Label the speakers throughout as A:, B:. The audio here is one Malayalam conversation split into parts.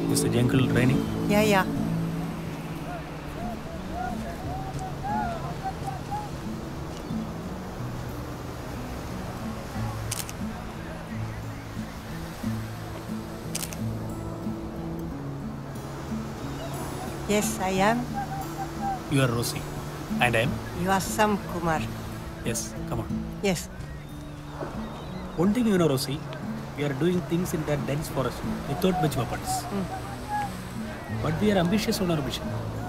A: Is the jungle raining?
B: Yeah, yeah. Yes, I am.
A: You are Rosie. And I am?
B: You are Sam Kumar.
A: Yes, come on.
B: Yes.
A: One thing you know, Rosie, we are doing things in that dense forest without much weapons. But we are ambitious on our mission.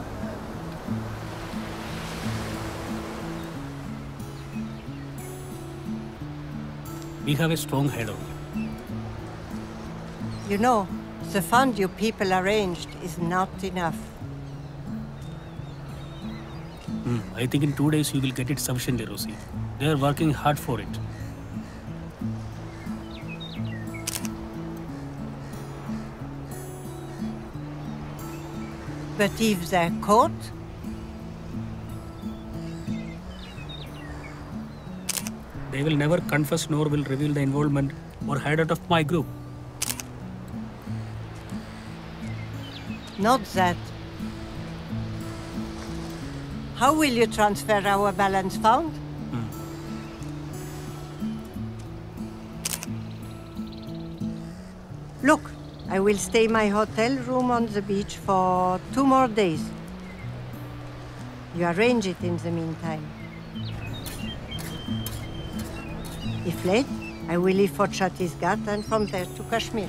A: We have a strong head on.
B: You know, the fund you people arranged is not enough.
A: Hmm, I think in two days you will get it sufficiently, Rosie. They are working hard for it.
B: But if they're caught,
A: They will never confess nor will reveal the involvement or hideout of my group.
B: not that. How will you transfer our balance found? Look, I will stay my hotel room on the beach for two more days. You arrange it in the meantime. If late, I will leave for Chhattisgarh and from there to Kashmir.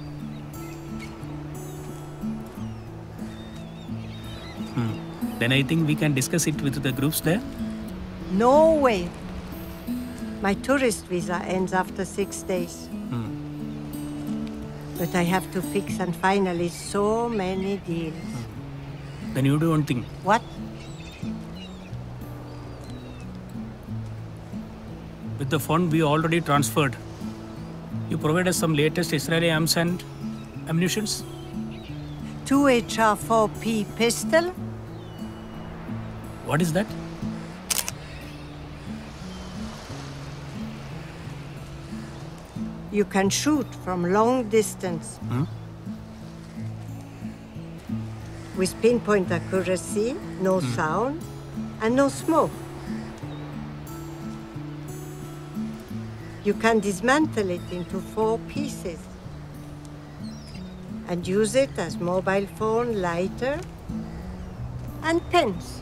A: Then I think we can discuss it with the groups there.
B: No way. My tourist visa ends after six days. But I have to fix and finalize so many deals.
A: Then you do one thing.
B: What?
A: With the fund we already transferred, you provide us some latest Israeli arms and ammunitions.
B: Two HR-4P pistol?
A: What is that?
B: You can shoot from long distance.
A: Hmm?
B: With pinpoint accuracy, no sound, and no smoke. You can dismantle it into four pieces and use it as mobile phone, lighter, and pens.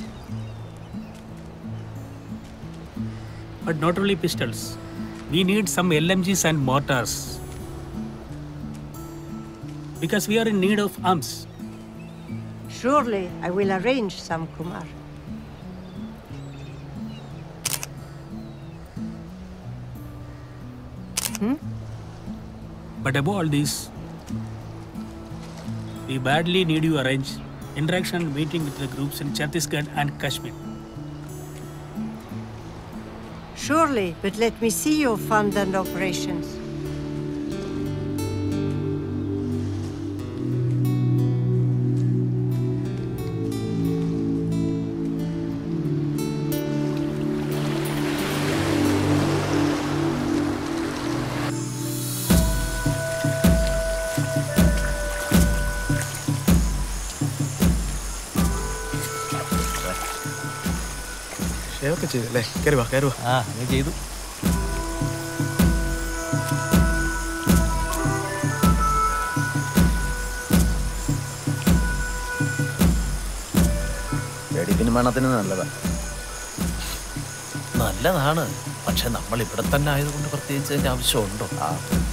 A: But not only pistols. We need some LMGs and mortars. Because we are in need of arms.
B: Surely I will arrange some, Kumar.
A: But above all this, we badly need you arrange interaction and meeting with the groups in Chhattisgarh and Kashmir.
B: Surely, but let me see your fund and operations.
C: Shave ഒക്കെ ചെയ്തല്ലേ കയറി വാ കയറി വാ
D: ആ അങ്ങനെ ചെയ്തു
C: വെടിപ്പിന് മണത്തിന് നല്ലതാ
D: നല്ലതാണ് പക്ഷെ നമ്മൾ ഇവിടെ തന്നെ ആയതുകൊണ്ട് പ്രത്യേകിച്ച് അതിന്റെ ആവശ്യമുണ്ടോ
C: ആ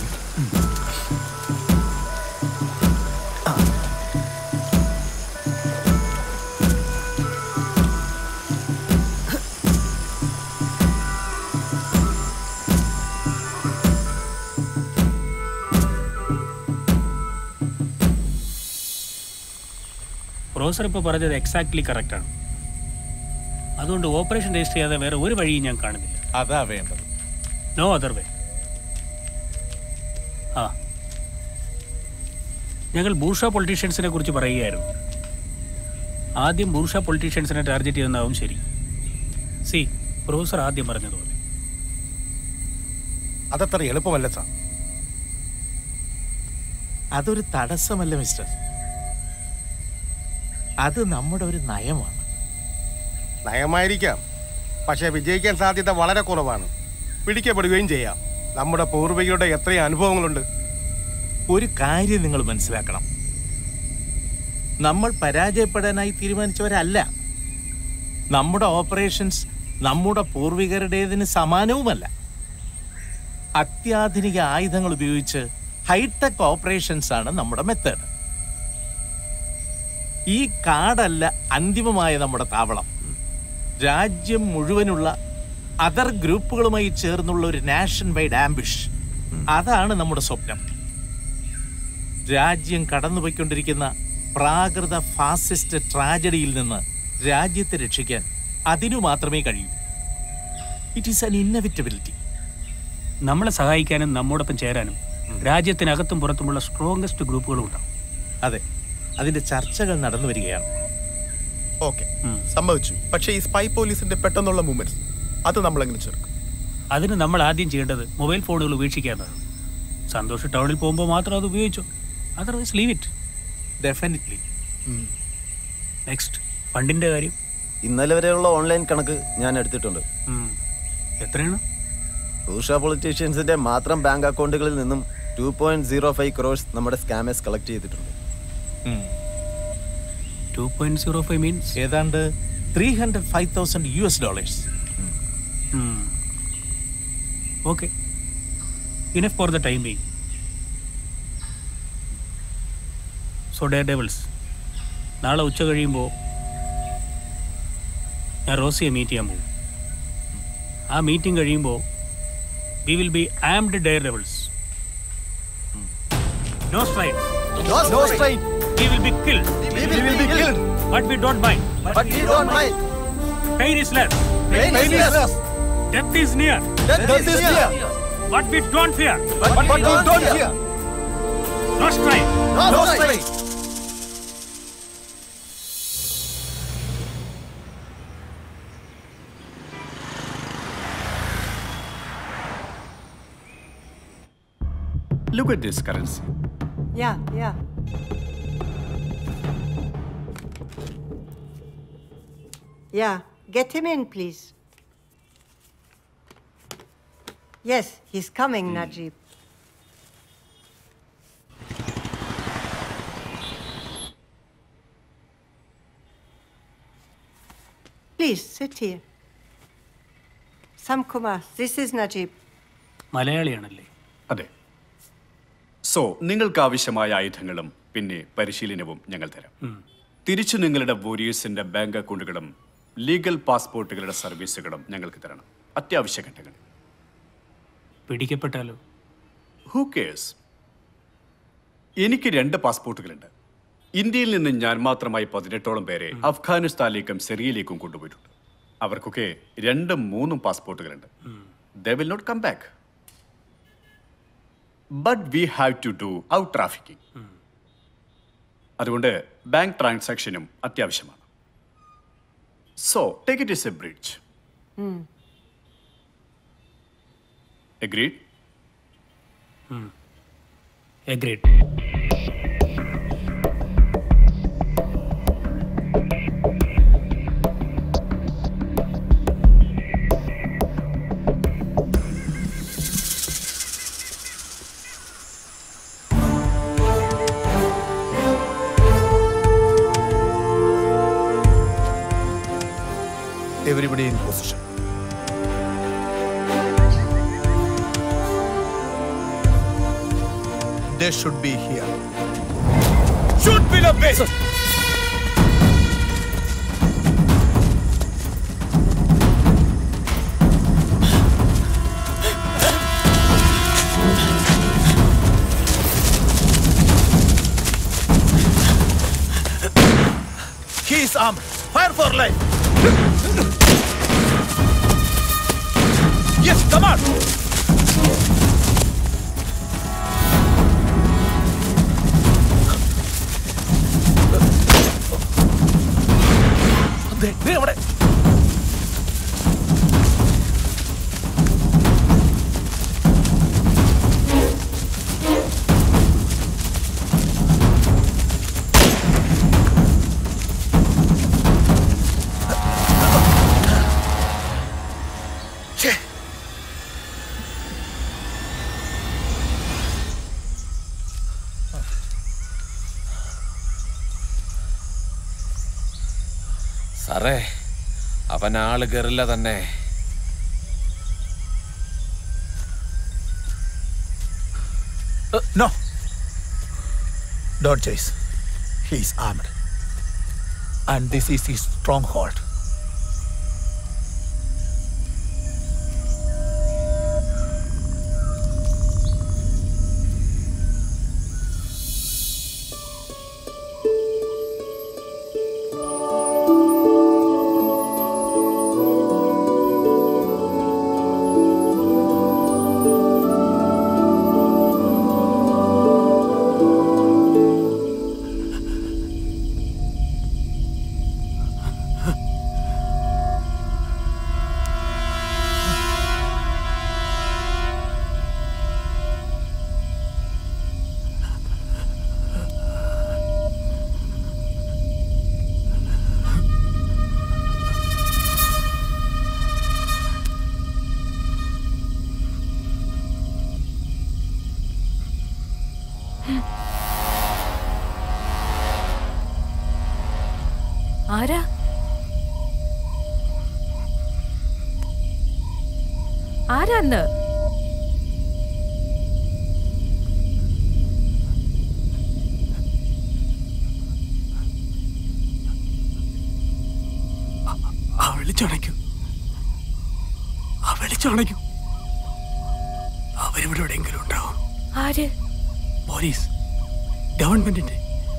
A: പ്രൊഫസർ ഇപ്പോൾ പറഞ്ഞത് എക്സാക്ട്ലി കറക്റ്റാണ് അതുകൊണ്ട് ഓപ്പറേഷൻ രജിസ്റ്റർ ചെയ്യാതെ വേറെ ഒരു വഴിയും ഞാൻ കാണുന്നില്ല
E: അതാ വേണ്ടത്
A: നോ അതർ വേ ആ ഞങ്ങൾ ബൂർഷ പൊളിറ്റീഷ്യൻസിനെ കുറിച്ച് പറയുകയായിരുന്നു ആദ്യം ബൂർഷ പൊളിറ്റീഷ്യൻസിനെ ടാർഗറ്റ് ചെയ്യുന്നതാവും ശരി സി പ്രൊഫസർ ആദ്യം പറഞ്ഞതുപോലെ
E: അതത്ര എളുപ്പമല്ല സാർ
D: അതൊരു തടസ്സമല്ല മിസ്റ്റർ അത് നമ്മുടെ ഒരു നയമാണ്
E: നയമായിരിക്കാം പക്ഷേ വിജയിക്കാൻ സാധ്യത വളരെ കുറവാണ് പിടിക്കപ്പെടുകയും ചെയ്യാം നമ്മുടെ പൂർവികരുടെ എത്രയും അനുഭവങ്ങളുണ്ട്
D: ഒരു കാര്യം നിങ്ങൾ മനസ്സിലാക്കണം നമ്മൾ പരാജയപ്പെടാനായി തീരുമാനിച്ചവരല്ല നമ്മുടെ ഓപ്പറേഷൻസ് നമ്മുടെ പൂർവികരുടേതിന് സമാനവുമല്ല അത്യാധുനിക ആയുധങ്ങൾ ഉപയോഗിച്ച് ഹൈടെക് ഓപ്പറേഷൻസ് ആണ് നമ്മുടെ മെത്തേഡ് ഈ കാടല്ല അന്തിമമായ നമ്മുടെ താവളം രാജ്യം മുഴുവനുള്ള അതർ ഗ്രൂപ്പുകളുമായി ചേർന്നുള്ള ഒരു നാഷൻ വൈഡ് ആംബിഷ് അതാണ് നമ്മുടെ സ്വപ്നം രാജ്യം കടന്നുപോയിക്കൊണ്ടിരിക്കുന്ന പ്രാകൃത ഫാസിസ്റ്റ് ട്രാജഡിയിൽ നിന്ന് രാജ്യത്തെ രക്ഷിക്കാൻ അതിനു മാത്രമേ കഴിയൂ ഇറ്റ് ഈസ് അൻ ഇന്നവിറ്റബിലിറ്റി
A: നമ്മളെ സഹായിക്കാനും നമ്മോടൊപ്പം ചേരാനും രാജ്യത്തിനകത്തും പുറത്തുമുള്ള സ്ട്രോങ്സ്റ്റ് ഗ്രൂപ്പുകളും ഉണ്ടാവും
D: അതെ അതിന്റെ ചർച്ചകൾ നടന്നു വരികയാണ്
C: ഓക്കെ സമ്മതിച്ചു പക്ഷേ ഈ സ്പൈ പോലീസിന്റെ പെട്ടെന്നുള്ള മൂവ്മെന്റ്സ് അത് നമ്മൾ എങ്ങനെ ചെറുക്കും
A: അതിന് നമ്മൾ ആദ്യം ചെയ്യേണ്ടത് മൊബൈൽ ഫോണുകൾ ഉപേക്ഷിക്കാത്തതാണ് സന്തോഷ് ടൗണിൽ പോകുമ്പോൾ മാത്രം അത് ഉപയോഗിച്ചോ otherwise leave it
D: definitely
A: next ഫണ്ടിൻ്റെ കാര്യം
C: ഇന്നലെ വരെയുള്ള ഓൺലൈൻ കണക്ക് ഞാൻ എടുത്തിട്ടുണ്ട്
A: ഉം. എത്രയാണ്
C: ഊഷ പൊളിറ്റീഷ്യൻസിന്റെ മാത്രം ബാങ്ക് അക്കൗണ്ടുകളിൽ നിന്നും two point zero five crores നമ്മുടെ സ്കാമേഴ്സ് കളക്ട് ചെയ്തിട്ടുണ്ട്
A: two point zero five means
D: ഏതാണ്ട് three hundred five thousand U S dollars
A: okay enough for the time being so dare devils നാളെ ഉച്ച കഴിയുമ്പോൾ ഞാൻ റോസിയെ മീറ്റ് ചെയ്യാൻ പോകും ആ മീറ്റിംഗ് കഴിയുമ്പോൾ we will be armed dare devils no strike we will be killed but we don't mind pain is less death is near but we don't fear no strike
F: Look at this currency.
B: Yeah, yeah. Yeah, get him in, please. Yes, he's coming, Najib. Please sit here. Sam Kumar, this is Najib.
A: മലയാളിയാണല്ലേ
F: അതെ സോ നിങ്ങൾക്ക് ആവശ്യമായ ആയുധങ്ങളും പിന്നെ പരിശീലനവും ഞങ്ങൾ തരാം തിരിച്ചു നിങ്ങളുടെ വോരിയേഴ്സിന്റെ ബാങ്ക് അക്കൗണ്ടുകളും ലീഗൽ പാസ്പോർട്ടുകളുടെ സർവീസുകളും ഞങ്ങൾക്ക് തരണം അത്യാവശ്യ ഘട്ടങ്ങൾ
A: പിടിക്കപ്പെട്ടാലോ
F: ഹൂ കേഴ്സ് എനിക്ക് രണ്ട് പാസ്പോർട്ടുകളുണ്ട് ഇന്ത്യയിൽ നിന്ന് ഞാൻ മാത്രമായി പതിനെട്ടോളം പേരെ അഫ്ഗാനിസ്ഥാനിലേക്കും സിറിയയിലേക്കും കൊണ്ടുപോയിട്ടുണ്ട് അവർക്കൊക്കെ രണ്ടും മൂന്നും പാസ്പോർട്ടുകളുണ്ട് they will not come back but we have to do out trafficking അതുകൊണ്ട് ബാങ്ക് ട്രാൻസാക്ഷനും അത്യാവശ്യമാണ് so take it is a bridge agreed
A: agreed
C: Everybody in position. They should be here.
D: He is armed. Fire for life. Yes, come on. ദേ, ദേ അവിടെ.
G: സാറേ അവൻ ആള് കയറില്ല തന്നെ
H: Uh, no. Don't chase. He's armed. And this is his stronghold.
I: ആരാ ആരാന്ന്
A: ആ വിളിച്ചണയ്ക്കൂ ആ വിളിച്ചണയ്ക്കൂ അവരിവിടെ എവിടെയെങ്കിലും ഉണ്ടാവും
I: ആര്
A: പോലീസ് ഗവൺമെന്റിന്റെ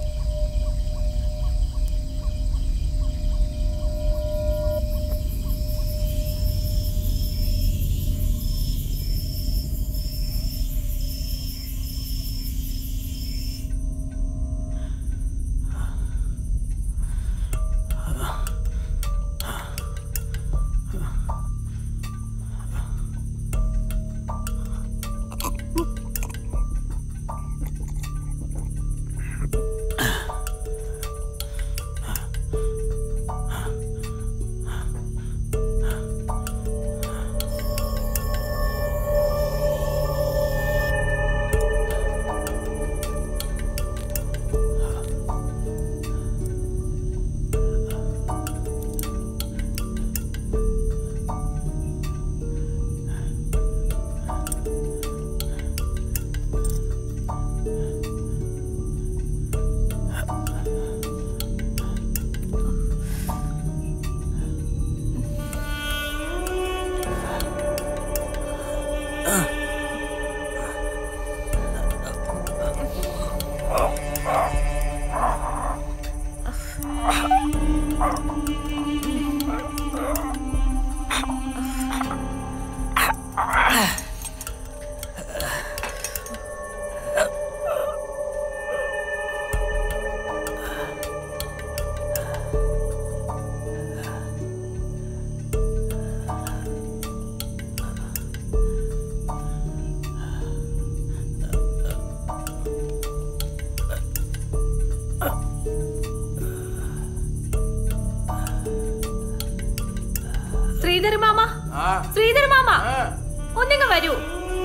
I: ശ്രീധര മാമ ശ്രീധര മാമ ഒന്നിങ്ങ വരൂ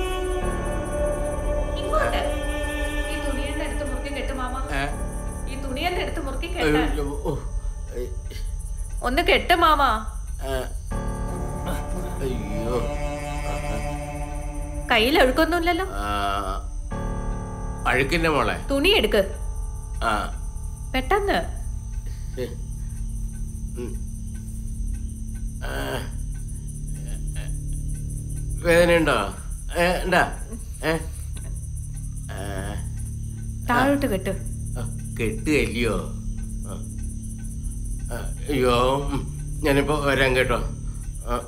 I: ഇങ്ങോട്ട് ഈ തുണിയെന്ന് എടുത്ത് മുറുക്കി കെട്ടു മാമ ഈ തുണിയെന്ന് എടുത്ത് മുറുക്കി കെട്ടാൻ ഒന്ന് കെട്ട് മാമ
J: അയ്യോ
I: കയ്യിൽ അഴുക്കൊന്നുമില്ലല്ലോ
J: ആ, അഴുക്കിന്റെ മോളെ
I: തുണി എടുക്ക്
J: ആ
I: പെട്ടെന്ന്
J: ഉം. ആ. വേദനയുണ്ടോ ഏ, ഉണ്ടാ ഏ ആ,
I: താഴോട്ട് കെട്ട്
J: ആ, കെട്ടുകല്ലയോ ആ. ആ, അയ്യോ ഉം. ഞാനിപ്പോ വരാം കേട്ടോ ആ.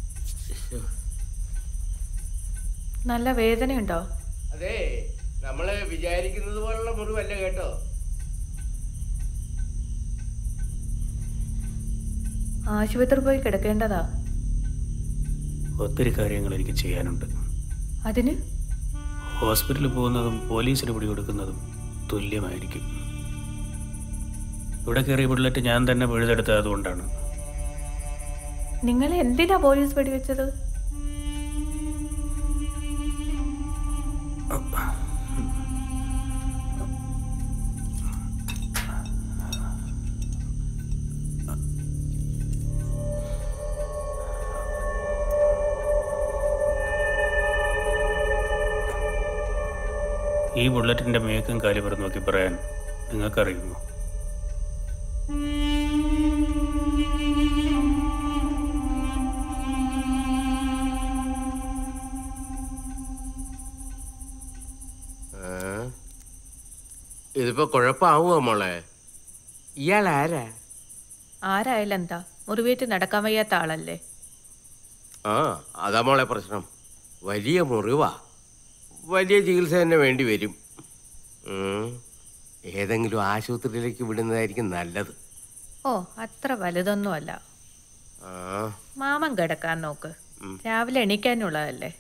I: നല്ല വേദനയുണ്ടോ
J: അതെ നമ്മള് വിചാരിക്കുന്നത് പോലുള്ള മുറിവല്ല കേട്ടോ
I: ആശുപത്രി പോയി കിടക്കേണ്ടതാ
A: ഒത്തിരി കാര്യങ്ങൾ എനിക്ക് ചെയ്യാനുണ്ട്
I: അതിന്
A: ഹോസ്പിറ്റലിൽ പോകുന്നതും പോലീസിന് പിടികൊടുക്കുന്നതും തുല്യമായിരിക്കും ഇവിടെ കയറിയ ബുള്ളറ്റ് ഞാൻ തന്നെ പിഴുതെടുത്തത് അതുകൊണ്ടാണ്
I: നിങ്ങൾ എന്തിനാ പോലീസ് വെടിവെച്ചത്
A: ഈ ബുള്ളറ്റിന്റെ മേക്കും കാലിബർ നോക്കി പറയാൻ നിങ്ങൾക്കറിയുമോ
J: ആ. ഇതിപ്പോ കുഴപ്പമാവുമോ മോളെ ഇയാൾ ആരാ
I: ആരായാലും എന്താ മുറിവേറ്റ് നടക്കാൻ വയ്യാത്ത ആളല്ലേ
J: ആ അതാ മോളെ പ്രശ്നം വലിയ മുറിവാ വലിയ ചികിത്സ തന്നെ വേണ്ടി വരും ഉം. ഏതെങ്കിലും ആശുപത്രിയിലേക്ക് വിടുന്നതായിരിക്കും നല്ലത്
I: ഓ അത്ര വലുതൊന്നും അല്ല
J: ആ
I: മാമൻ കിടക്കാൻ നോക്ക്
J: ഉം.
I: രാവിലെ എണീക്കാനുള്ളതല്ലേ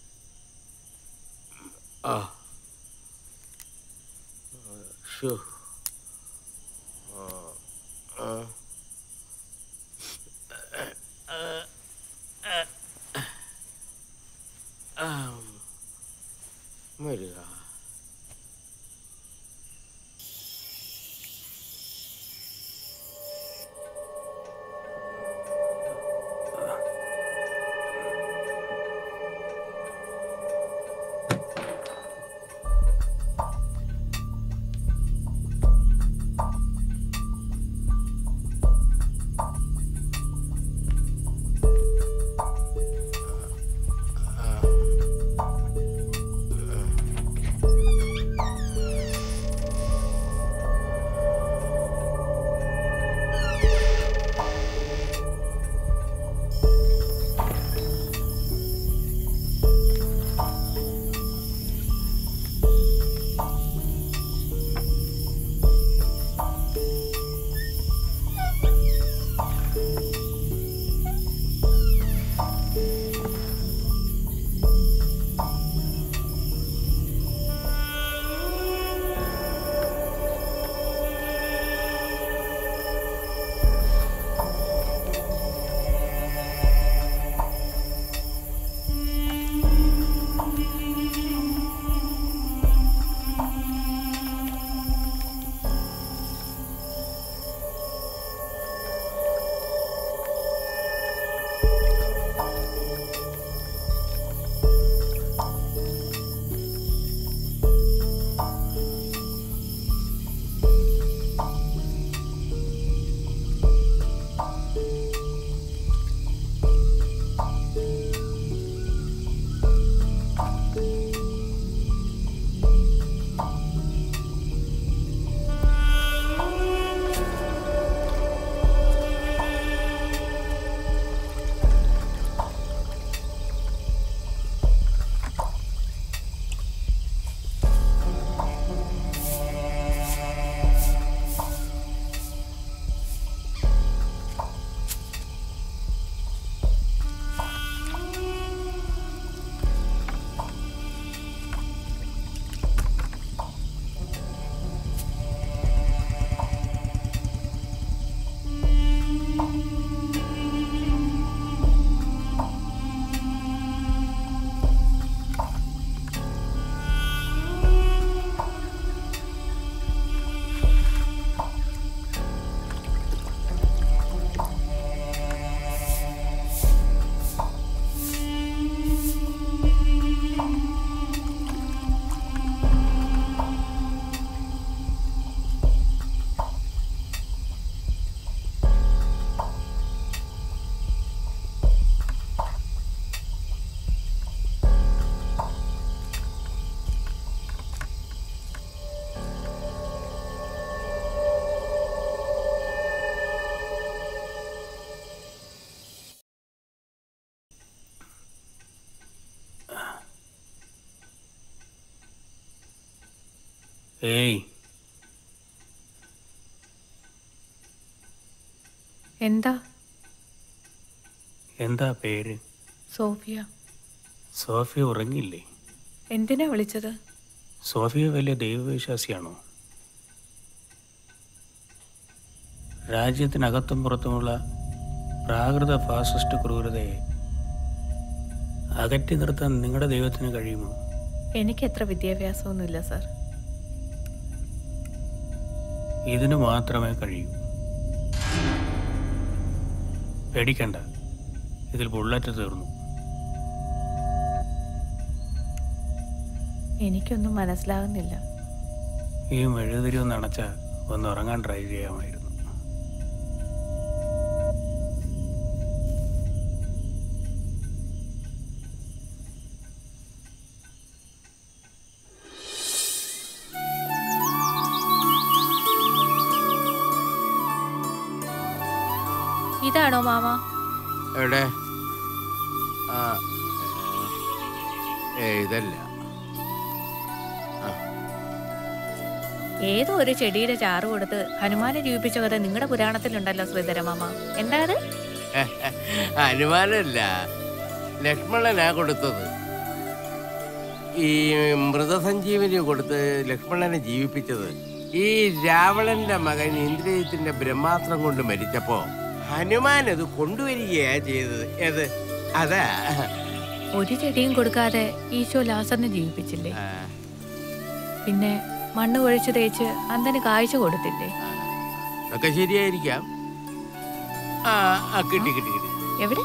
J: ആ ഷോ ആ ആ ആ വരിക
A: ഏയ്
I: എന്താ
A: എന്താ പേര്
I: സോഫിയ
A: സോഫിയ ഉറങ്ങിയില്ലേ
I: എന്തിനാ വിളിച്ചത്
A: സോഫിയ വലിയ ദൈവവിശ്വാസിയാണോ രാജ്യത്തിനകത്തും പുറത്തുമുള്ള പ്രാകൃത ഫാസിസ്റ്റ് ക്രൂരതയെ അകറ്റി നിർത്താൻ നിങ്ങളുടെ ദൈവത്തിന് കഴിയുമോ
I: എനിക്ക് എത്ര വിദ്യാഭ്യാസമൊന്നുമില്ല സാർ
A: ഇതിന് മാത്രമേ കഴിയൂ പേടിക്കണ്ട ഇതിൽ ബുള്ളറ്റ് തീർന്നു
I: എനിക്കൊന്നും മനസ്സിലാകുന്നില്ല
A: ഈ മെഴുകുതിരി ഒന്ന് അണച്ച ഒന്ന് ഉറങ്ങാൻ ട്രൈ ചെയ്യാമായിരുന്നു
I: ഇതാണോ മാമ
J: എവിടെ ആ ഏ ഇതല്ല
I: ഏതോ ഒരു ചെടിയുടെ ചാറ് കൊടുത്ത് ഹനുമാനെ ജീവിപ്പിച്ച കഥ നിങ്ങളുടെ പുരാണത്തിലുണ്ടല്ലോ ശ്രീധര മാമ എന്താ അത്
J: അനുമാനമല്ല ലക്ഷ്മണനാ കൊടുത്തത് ഈ മൃതസഞ്ജീവനി കൊടുത്ത് ലക്ഷ്മണനെ ജീവിപ്പിച്ചത് ഈ രാവണന്റെ മകൻ ഇന്ദ്രജിത്തിന്റെ ബ്രഹ്മാസ്ത്രം കൊണ്ട് മരിച്ചപ്പോ ഹനുമാൻ അത് കൊണ്ടുവരികയാ ചെയ്തത് ഏത് അതാ
I: ഒരു ചെടിയും കൊടുക്കാതെ ഈശോ ലാസറിനെ ജീവിപ്പിച്ചില്ലേ
J: ആ,
I: പിന്നെ മണ്ണ് കുഴച്ച് തേച്ച് അന്തന് കാഴ്ച കൊടുത്തില്ലേ
J: ഒക്കെ ശരിയായിരിക്കാം ആ ആ കിട്ടി കിട്ടി കിട്ടി
I: എവിടെ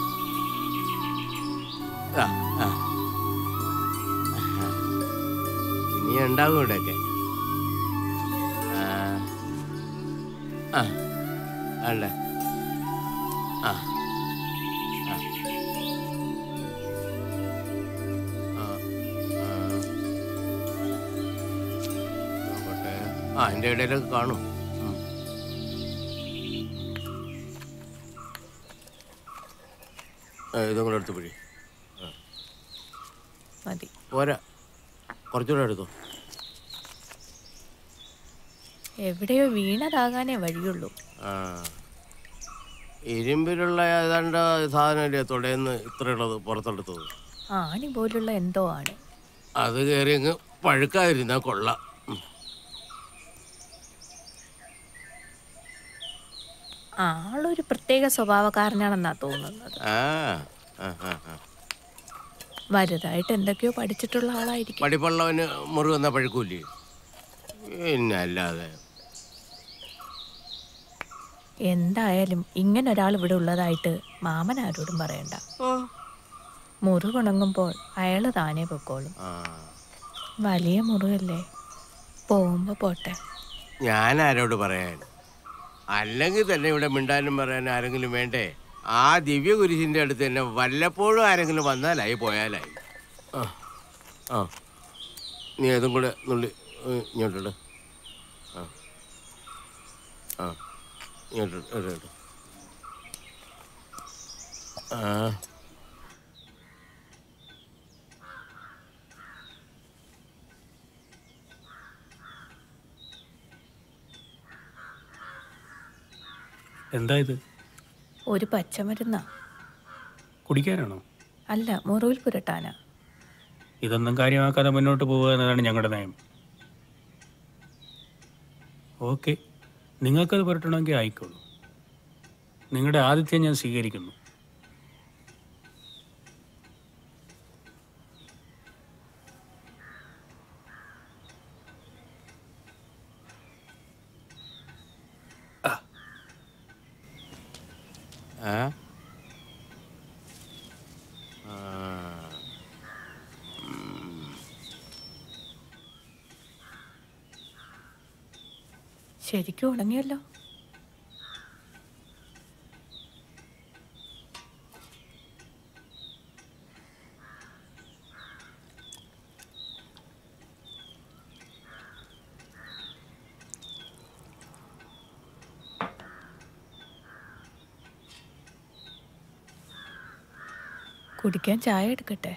J: ആ, ആ. ഇനി ഉണ്ടാവും ഇവിടെയൊക്കെ ആ. ആ അല്ല ആ ആ. ആ, ആ. നോക്കട്ടെ. ആ എൻ്റെ ഇടയിലൊക്കെ കാണും ഉം. ആ, ഇതും കൂടെ എടുത്ത് പിടി
I: മതി
J: പോരാ കുറച്ചുകൂടെ എടുത്തോ
I: എവിടെയോ വീണതാകാനേ വഴിയുള്ളൂ
J: ആ ഇരുമ്പിലുള്ള ഏതാണ്ട് സാധനമല്ലേ തുടയെന്ന് ഇത്രയുള്ളത് പുറത്തെടുത്തത്
I: ആണി പോലുള്ള എന്തോ ആണ്
J: അത് കയറി അങ്ങ് പഴുക്കാതിരുന്നാ കൊള്ളാം ഉം.
I: ആളൊരു പ്രത്യേക സ്വഭാവക്കാരനാണെന്നാ തോന്നുന്നത്
J: ആ ആ, ആ, ആ.
I: വലുതായിട്ട് എന്തൊക്കെയോ പഠിച്ചിട്ടുള്ള ആളായിരിക്കും
J: പഠിപ്പുള്ളവന് മുറി വന്ന പഴുക്കൂല്ലേ പിന്നെ അല്ലാതെ
I: എന്തായാലും ഇങ്ങനെ ഒരാൾ ഇവിടെ ഉള്ളതായിട്ട് മാമൻ ആരോടും പറയണ്ട മുറിവുണങ്ങുമ്പോൾ അയാള് താനേ പൊക്കോളും
J: ആ
I: വലിയ മുറിവല്ലേ പോകുമ്പോ പോട്ടെ
J: ഞാൻ ആരോട് പറയാൻ അല്ലെങ്കിൽ തന്നെ ഇവിടെ മിണ്ടാനും പറയാനും ആരെങ്കിലും വേണ്ടേ ആ ദിവ്യ കുരിശിൻ്റെ അടുത്ത് തന്നെ വല്ലപ്പോഴും ആരെങ്കിലും വന്നാലായി പോയാലായി ആ ആ നീ അതും കൂടെ നുള്ളി ഏ, ഇങ്ങോട്ടിട് ആ ആ ഇങ്ങോട്ട് ഇട്, ഇട്. ആ
A: എന്താ ഇത്
I: ഒരു പച്ചമരുന്നാ
A: കുടിക്കാനാണോ
I: അല്ല മുറിവിൽ പുരട്ടാനാ
A: ഇതൊന്നും കാര്യമാക്കാതെ മുന്നോട്ട് പോവുക എന്നതാണ് ഞങ്ങളുടെ നയം ഓക്കെ നിങ്ങൾക്കത് പുരട്ടണമെങ്കിൽ ആയിക്കോളൂ നിങ്ങളുടെ ആതിഥ്യം ഞാൻ സ്വീകരിക്കുന്നു
J: ആ ആ.
I: ശരിക്കും ഉണങ്ങിയല്ലോ കുടിക്കാൻ ചായ എടുക്കട്ടെ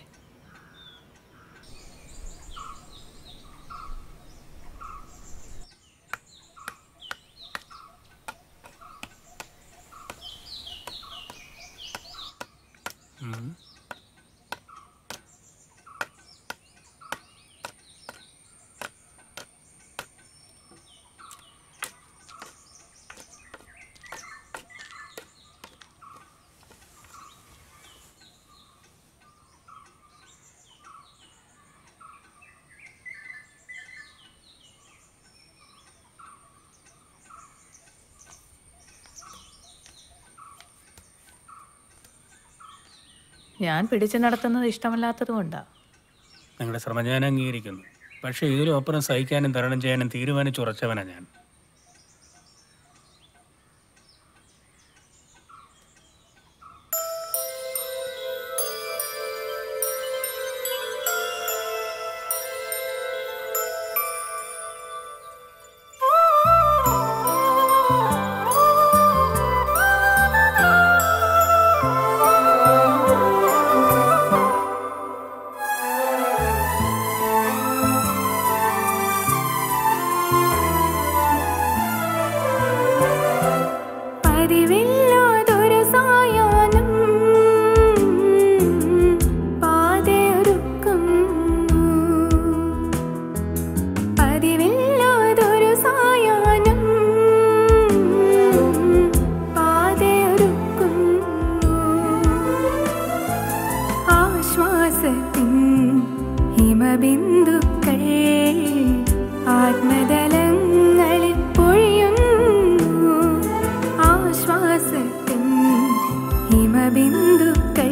I: ഞാൻ പിടിച്ചു നടത്തുന്നത് ഇഷ്ടമല്ലാത്തത് കൊണ്ടാ
A: നിങ്ങളുടെ ശ്രമം ഞാൻ അംഗീകരിക്കുന്നു പക്ഷേ ഇതിലും അപ്പുറം സഹിക്കാനും തരണം ചെയ്യാനും തീരുമാനിച്ചുറച്ചവനാണ് ഞാൻ
K: പതിവില്ലാതൊരു സായാഹ്നം പാതയൊരുക്കുന്നു. പതിവില്ലാതൊരു സായാഹ്നം പാതയൊരുക്കുന്നു. ആശ്വാസത്തിൻ ഹിമബിന്ദുക്കൾ ആത്മതലങ്ങളിൽ പൊഴിയുന്നു ആശ്വാസത്തിൻ ഹിമബിന്ദുക്കൾ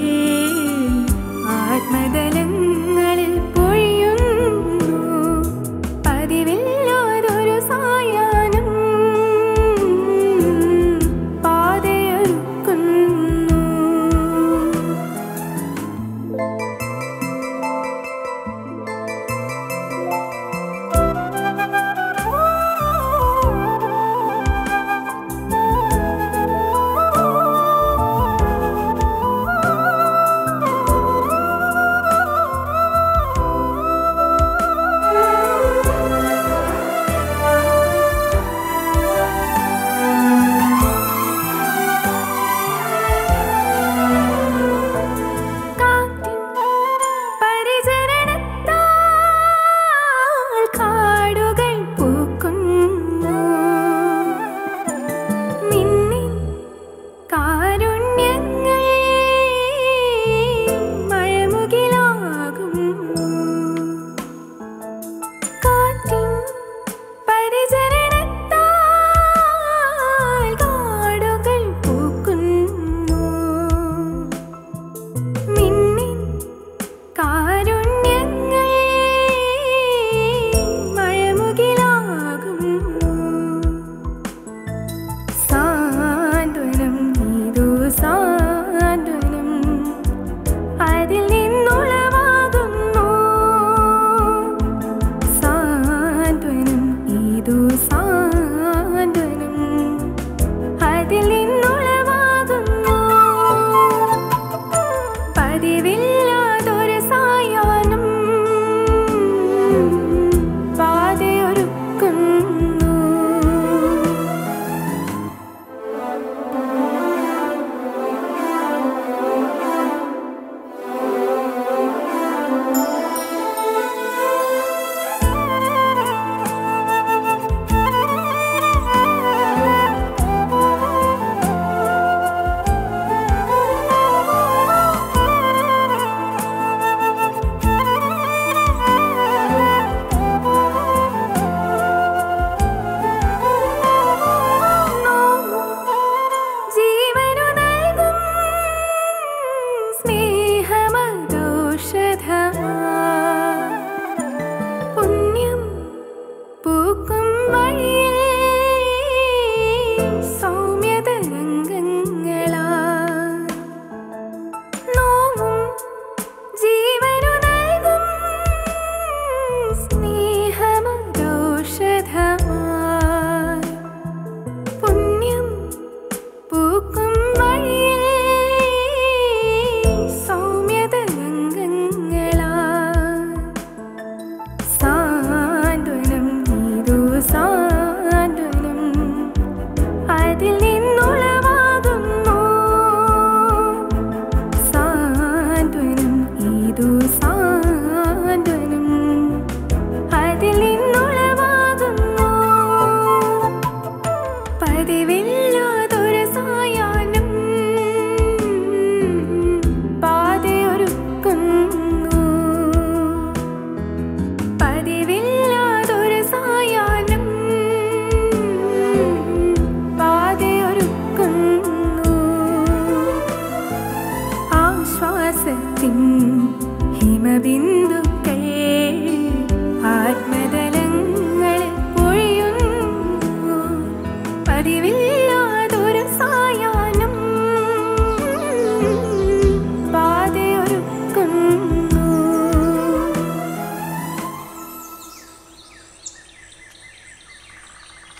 K: ആത്മതലങ്ങളിൽ പൊഴിയുന്നു പതിവില്ലാതൊരു സായാഹ്നം പാതയൊരുക്കുന്നു പരിചരണത്താൽ കാടുകൾ പൂക്കുന്നു നിന്നിൻ കാരുണ്യങ്ങൾ മഴമുകിലാകുന്നു കാറ്റിൻ പരിചരണത്താൽ കാടുകൾ പൂക്കുന്നു നിന്നിൻ കാരുണ്യങ്ങൾ മഴമുകിലാകുന്നു സാന്ത്വനം നീതു സാന്ത്വനം അതിൽ നിന്നുളവാകുന്നു സാന്ത്വനം ഇതു സാന്ത്വനം അതിൽ നിന്നുളവാകുന്നു പതിവില്ലാതൊരു സായാഹ്നം പാതയൊരുക്കുന്നു ജീവനു നൽകും സ്നേഹമദോഷധമാ പുണ്യം പൂക്കും വഴിയിൽ സൗമ്യതരംഗങ്ങളാ നോവും ജീവനു നൽകും സ്നേഹമദോഷധമാ പുണ്യം പൂക്കും വഴിയിൽ സൗമ്യതരംഗങ്ങളാ സാന്ത്വനം നീതു സാ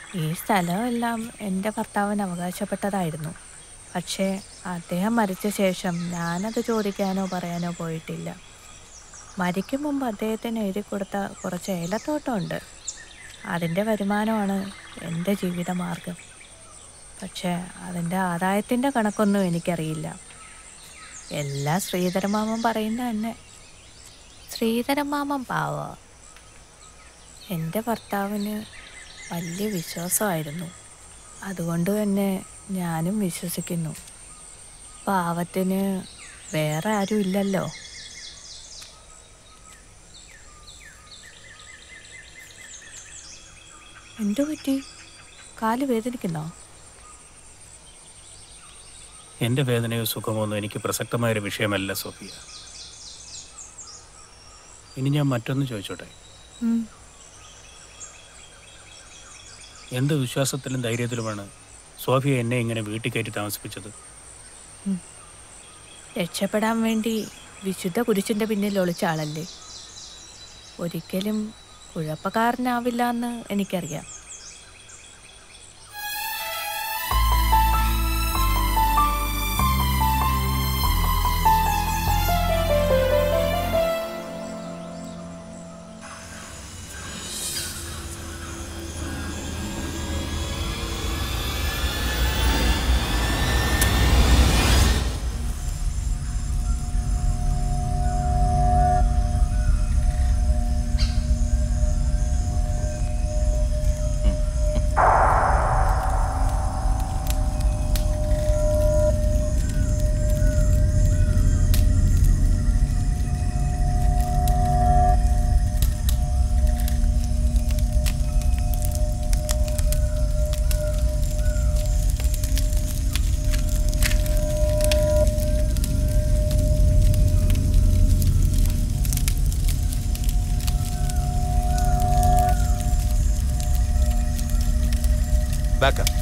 L: ഈ സ്ഥലമെല്ലാം എൻ്റെ ഭർത്താവിന് അവകാശപ്പെട്ടതായിരുന്നു പക്ഷേ അദ്ദേഹം മരിച്ച ശേഷം ഞാനത് ചോദിക്കാനോ പറയാനോ പോയിട്ടില്ല മരിക്കും മുമ്പ് അദ്ദേഹത്തിന് എഴുതി കൊടുത്ത കുറച്ച് ഏലത്തോട്ടമുണ്ട് അതിൻ്റെ വരുമാനമാണ് എൻ്റെ ജീവിതമാർഗം പക്ഷേ അതിൻ്റെ ആദായത്തിൻ്റെ കണക്കൊന്നും എനിക്കറിയില്ല എല്ലാം ശ്രീധരമാമൻ പറയുന്ന തന്നെ ശ്രീധരമാമൻ പാവ എൻ്റെ ഭർത്താവിന് വലിയ വിശ്വാസമായിരുന്നു അതുകൊണ്ട് തന്നെ ഞാനും വിശ്വസിക്കുന്നു പാവത്തിന് വേറെ ആരും ഇല്ലല്ലോ എന്തു പറ്റി കാല് വേദനിക്കുന്നോ
A: എൻ്റെ വേദനയോ സുഖമോ ഒന്നും എനിക്ക് പ്രസക്തമായൊരു വിഷയമല്ല സോഫിയ ഇനി ഞാൻ മറ്റൊന്ന് ചോദിച്ചോട്ടെ
L: ഉം.
A: എന്ത് വിശ്വാസത്തിലും ധൈര്യത്തിലുമാണ് സോഫിയ എന്നെ ഇങ്ങനെ വീട്ടിൽ കയറ്റി താമസിപ്പിച്ചത്
L: രക്ഷപ്പെടാൻ വേണ്ടി വിശുദ്ധ കുരിശിൻ്റെ പിന്നിൽ ഒളിച്ച ആളല്ലേ ഒരിക്കലും കുഴപ്പക്കാരനാവില്ല എന്ന് എനിക്കറിയാം
H: Back up.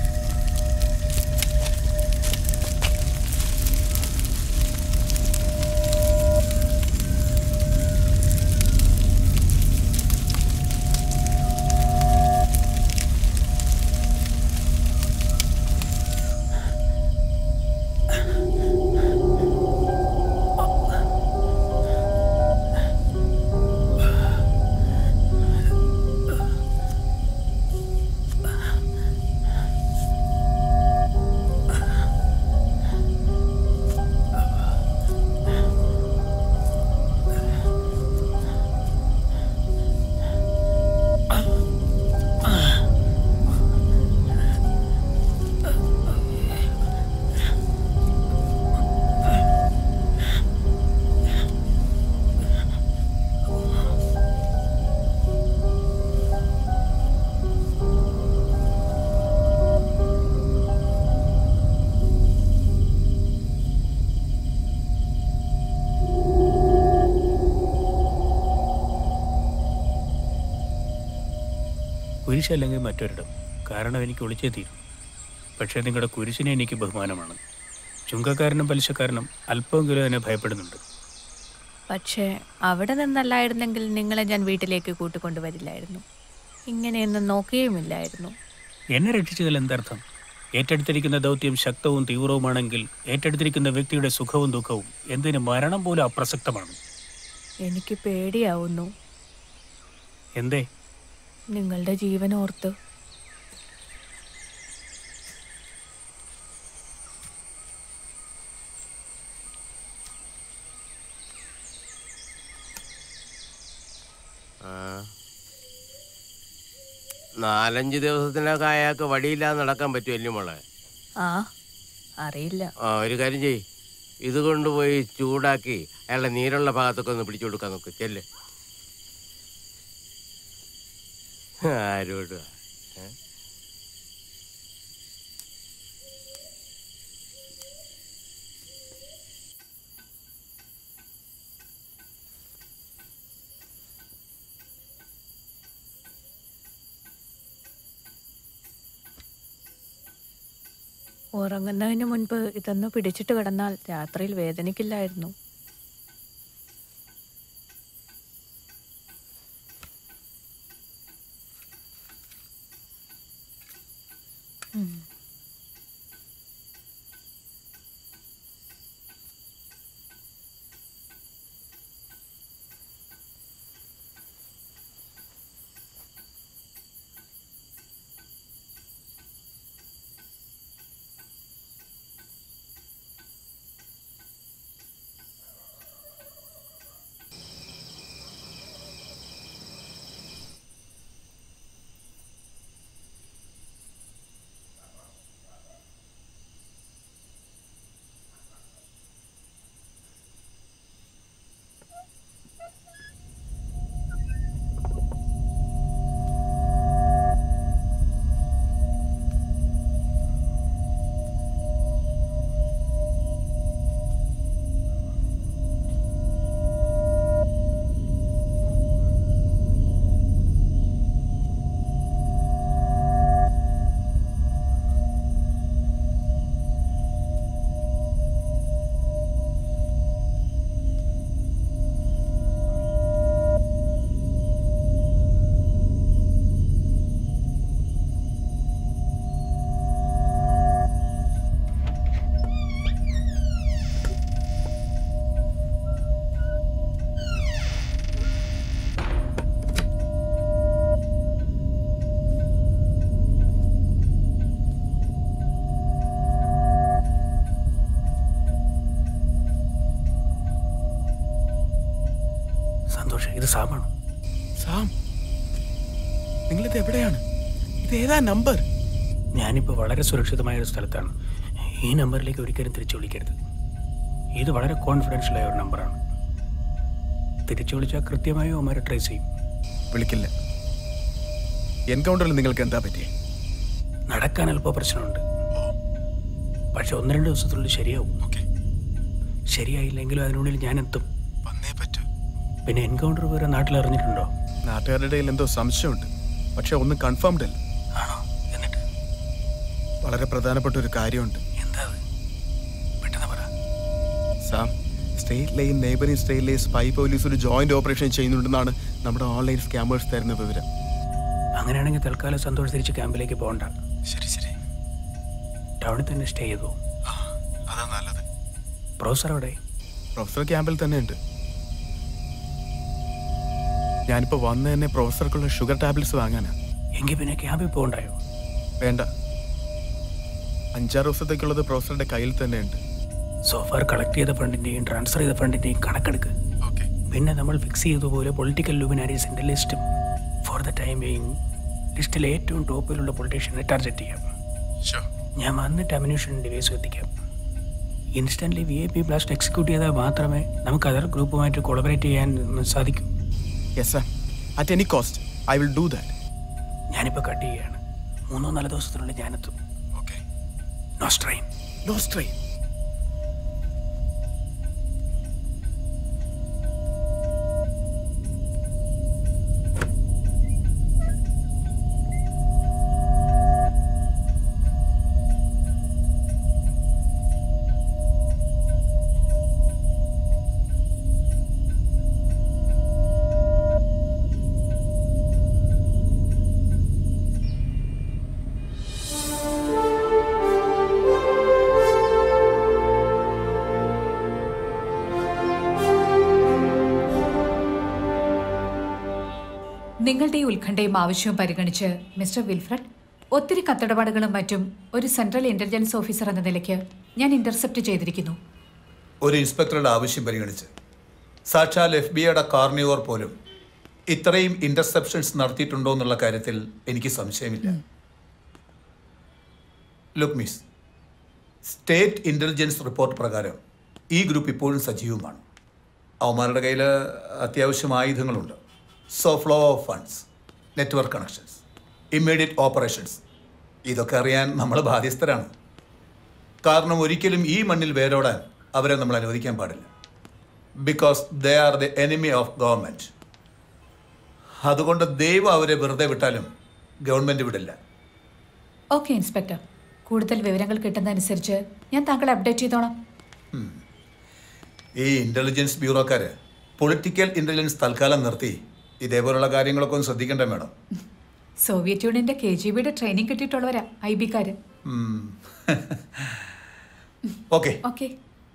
A: കുരിശല്ലെങ്കിൽ മറ്റൊരിടം കാരണം എനിക്ക് ഒളിച്ചേ തീരും പക്ഷേ നിങ്ങളുടെ കുരിശിനെ എനിക്ക് ബഹുമാനമാണ് ചുങ്കക്കാരനും പലിശക്കാരനും അല്പമെങ്കിലും എന്നെ ഭയപ്പെടുന്നുണ്ട്
L: പക്ഷേ അവിടെ നിന്നല്ലായിരുന്നെങ്കിൽ നിങ്ങളെ ഞാൻ വീട്ടിലേക്ക് കൂട്ടിക്കൊണ്ടുവരില്ലായിരുന്നു ഇങ്ങനെയൊന്നും നോക്കുകയുമില്ലായിരുന്നു
A: എന്നെ രക്ഷിച്ചതിൽ എന്തർത്ഥം ഏറ്റെടുത്തിരിക്കുന്ന ദൗത്യം ശക്തവും തീവ്രവുമാണെങ്കിൽ ഏറ്റെടുത്തിരിക്കുന്ന വ്യക്തിയുടെ സുഖവും ദുഃഖവും എന്തിന് മരണം പോലും അപ്രസക്തമാണ്
L: എനിക്ക് പേടിയാവുന്നു
A: എന്തേ
L: നിങ്ങളുടെ ജീവൻ ഓർത്ത്
J: ആ. നാലഞ്ച് ദിവസത്തിനൊക്കെ അയാൾക്ക് വടിയില്ലാതെ നടക്കാൻ പറ്റുമല്ലേ മോളെ
L: ആ അറിയില്ല
J: ആ ഒരു കാര്യം ചെയ് ഇത് കൊണ്ടുപോയി ചൂടാക്കി അയാളുടെ നീരുള്ള ഭാഗത്തൊക്കെ ഒന്ന് പിടിച്ചു കൊടുക്കാൻ നോക്ക് ചെല്ല് ആരോട് ഏ?
L: ഉറങ്ങുന്നതിന് മുൻപ് ഇതൊന്ന് പിടിച്ചിട്ട് കിടന്നാൽ രാത്രിയിൽ വേദനിക്കില്ലായിരുന്നു
A: സന്തോഷം ഇത് സാമാണ്
H: സാം നിങ്ങളിത് എവിടെയാണ് ഇത് ഏതാ നമ്പർ
A: ഞാനിപ്പോൾ വളരെ സുരക്ഷിതമായ ഒരു സ്ഥലത്താണ് ഈ നമ്പറിലേക്ക് ഒരിക്കലും തിരിച്ചു വിളിക്കരുത് ഇത് വളരെ കോൺഫിഡൻഷ്യൽ ആയ ഒരു നമ്പറാണ് തിരിച്ചു വിളിച്ചാൽ കൃത്യമായി അവന്മാരെ ട്രേസ് ചെയ്യും
H: വിളിക്കില്ല എൻകൗണ്ടറിൽ നിങ്ങൾക്ക് എന്താ പറ്റിയേ
A: നടക്കാൻ അല്പ പ്രശ്നമുണ്ട് പക്ഷെ ഒന്ന് രണ്ട് ദിവസത്തിനുള്ളിൽ ശരിയാവും ശരിയായില്ലെങ്കിലും അതിനുള്ളിൽ ഞാൻ എത്തും പിന്നെ എൻകൗണ്ടർ വരെ നാട്ടിൽ അറിഞ്ഞിട്ടുണ്ടോ
H: നാട്ടുകാരുടെ ഇടയിൽ എന്തോ സംശയമുണ്ട് പക്ഷെ ഒന്നും കൺഫേംഡ് അല്ല വളരെ പ്രധാനപ്പെട്ട ഒരു കാര്യമുണ്ട് Sam state line neighbouring state line spy police ഒരു ജോയിന്റ് ഓപ്പറേഷൻ ചെയ്യുന്നുണ്ടെന്നാണ് നമ്മുടെ ഓൺലൈൻ സ്കാമേഴ്സ് തരുന്ന വിവരം
A: അങ്ങനെയാണെങ്കിൽ തൽക്കാലം സന്തോഷം തിരിച്ച് ക്യാമ്പിലേക്ക് പോകണ്ട
H: ശരി ശരി
A: ടൗണിൽ തന്നെ സ്റ്റേ ചെയ്തു
H: അതാ നല്ലത്
A: പ്രൊഫസർ അവിടെ
H: പ്രൊഫസർ ക്യാമ്പിൽ തന്നെ ഉണ്ട് ഞാനിപ്പോ വന്ന് തന്നെ പ്രൊഫസർക്കുള്ള ഷുഗർ ടാബ്ലറ്റ്സ് വാങ്ങാനാ
A: എങ്കിൽ പിന്നെ ക്യാമ്പിൽ പോകണ്ടായോ
H: വേണ്ട അഞ്ചാറ് ദിവസത്തേക്കുള്ളത് പ്രൊഫസറുടെ കയ്യിൽ തന്നെ ഉണ്ട്
A: സോഫാർ കളക്ട് ചെയ്ത ഫണ്ടിന്റെയും ട്രാൻസ്ഫർ ചെയ്ത ഫണ്ടിന്റെയും കണക്കെടുക്ക് പിന്നെ നമ്മൾ ഫിക്സ് ചെയ്തതുപോലെ പൊളിറ്റിക്കൽ ലൂമിനാരീസിന്റെ ലിസ്റ്റും ഫോർ ദ ടൈം ബീയിങ് ലിസ്റ്റിലെ ഏറ്റവും ടോപ്പിലുള്ള പൊളിറ്റീഷ്യനെ ടാർഗറ്റ് ചെയ്യാം ഞാൻ വന്നിട്ട് അമ്യൂണിഷൻ ഡിവൈസ് എത്തിക്കാം instantly V I P blast execute ചെയ്താൽ മാത്രമേ നമുക്ക് അതർ ഗ്രൂപ്പുമായിട്ട് കൊളബറേറ്റ് ചെയ്യാൻ സാധിക്കൂ
H: yes sir at any cost I will do that
A: ഞാനിപ്പോൾ കട്ട് ചെയ്യുകയാണ് മൂന്നോ നാല് ദിവസത്തിനുള്ളിൽ ഞാനെത്തും
H: okay
A: no strain
H: no strain
I: നിങ്ങളുടെ ഈ ഉത്കണ്ഠയും ആവശ്യവും പരിഗണിച്ച് മിസ്റ്റർ വിൽഫ്രഡ് ഒത്തിരി കത്തിടപാടുകളും മറ്റും ഒരു സെൻട്രൽ ഇന്റലിജൻസ് ഓഫീസർ എന്ന നിലയ്ക്ക് ഞാൻ ഇന്റർസെപ്റ്റ് ചെയ്തിരിക്കുന്നു
M: ഒരു ഇൻസ്പെക്ടറുടെ ആവശ്യം പരിഗണിച്ച് സാക്ഷാൽ എഫ് ബി ഐയുടെ കാർണിയോർ പോലും ഇത്രയും ഇന്റർസെപ്ഷൻസ് നടത്തിയിട്ടുണ്ടോ എന്നുള്ള കാര്യത്തിൽ എനിക്ക് സംശയമില്ല look miss state intelligence report പ്രകാരം ഈ ഗ്രൂപ്പ് ഇപ്പോഴും സജീവമാണ് അവന്മാരുടെ കയ്യിൽ അത്യാവശ്യം ആയുധങ്ങളുണ്ട് so flow of funds network connections immediate operations ഇതൊക്കെ അറിയാൻ നമ്മൾ ബാധ്യസ്ഥരാണ് കാരണം ഒരിക്കലും ഈ മണ്ണിൽ വേരോടാൻ അവരെ നമ്മൾ അനുവദിക്കാൻ പാടില്ല because they are the enemy of government അതുകൊണ്ട് ദൈവം അവരെ വെറുതെ വിട്ടാലും ഗവൺമെൻറ് വിടില്ല
I: ഓക്കെ ഇൻസ്പെക്ടർ കൂടുതൽ വിവരങ്ങൾ കിട്ടുന്നതനുസരിച്ച് ഞാൻ താങ്കളെ അപ്ഡേറ്റ് ചെയ്തോളാം
M: ഈ ഇൻ്റലിജൻസ് ബ്യൂറോക്കാർ പൊളിറ്റിക്കൽ ഇൻ്റലിജൻസ് തൽക്കാലം നിർത്തി ഇതേപോലുള്ള കാര്യങ്ങളൊക്കെ ഒന്ന് ശ്രദ്ധിക്കണ്ടേ മേഡം
I: സോവിയറ്റ് യൂണിയന്റെ കെ ജി ബിയുടെ ട്രെയിനിങ് കിട്ടിയിട്ടുള്ളവരാ ഐ ബിക്കാര്
M: ഓക്കെ
I: ഓക്കെ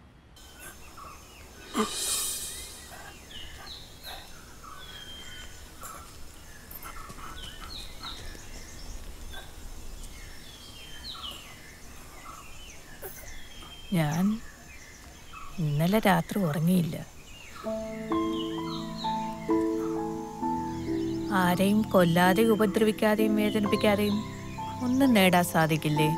L: ഞാൻ ഇന്നലെ രാത്രി ഉറങ്ങിയില്ല ആരെയും കൊല്ലാതെയും ഉപദ്രവിക്കാതെയും വേദനിപ്പിക്കാതെയും ഒന്നും നേടാൻ സാധിക്കില്ലേ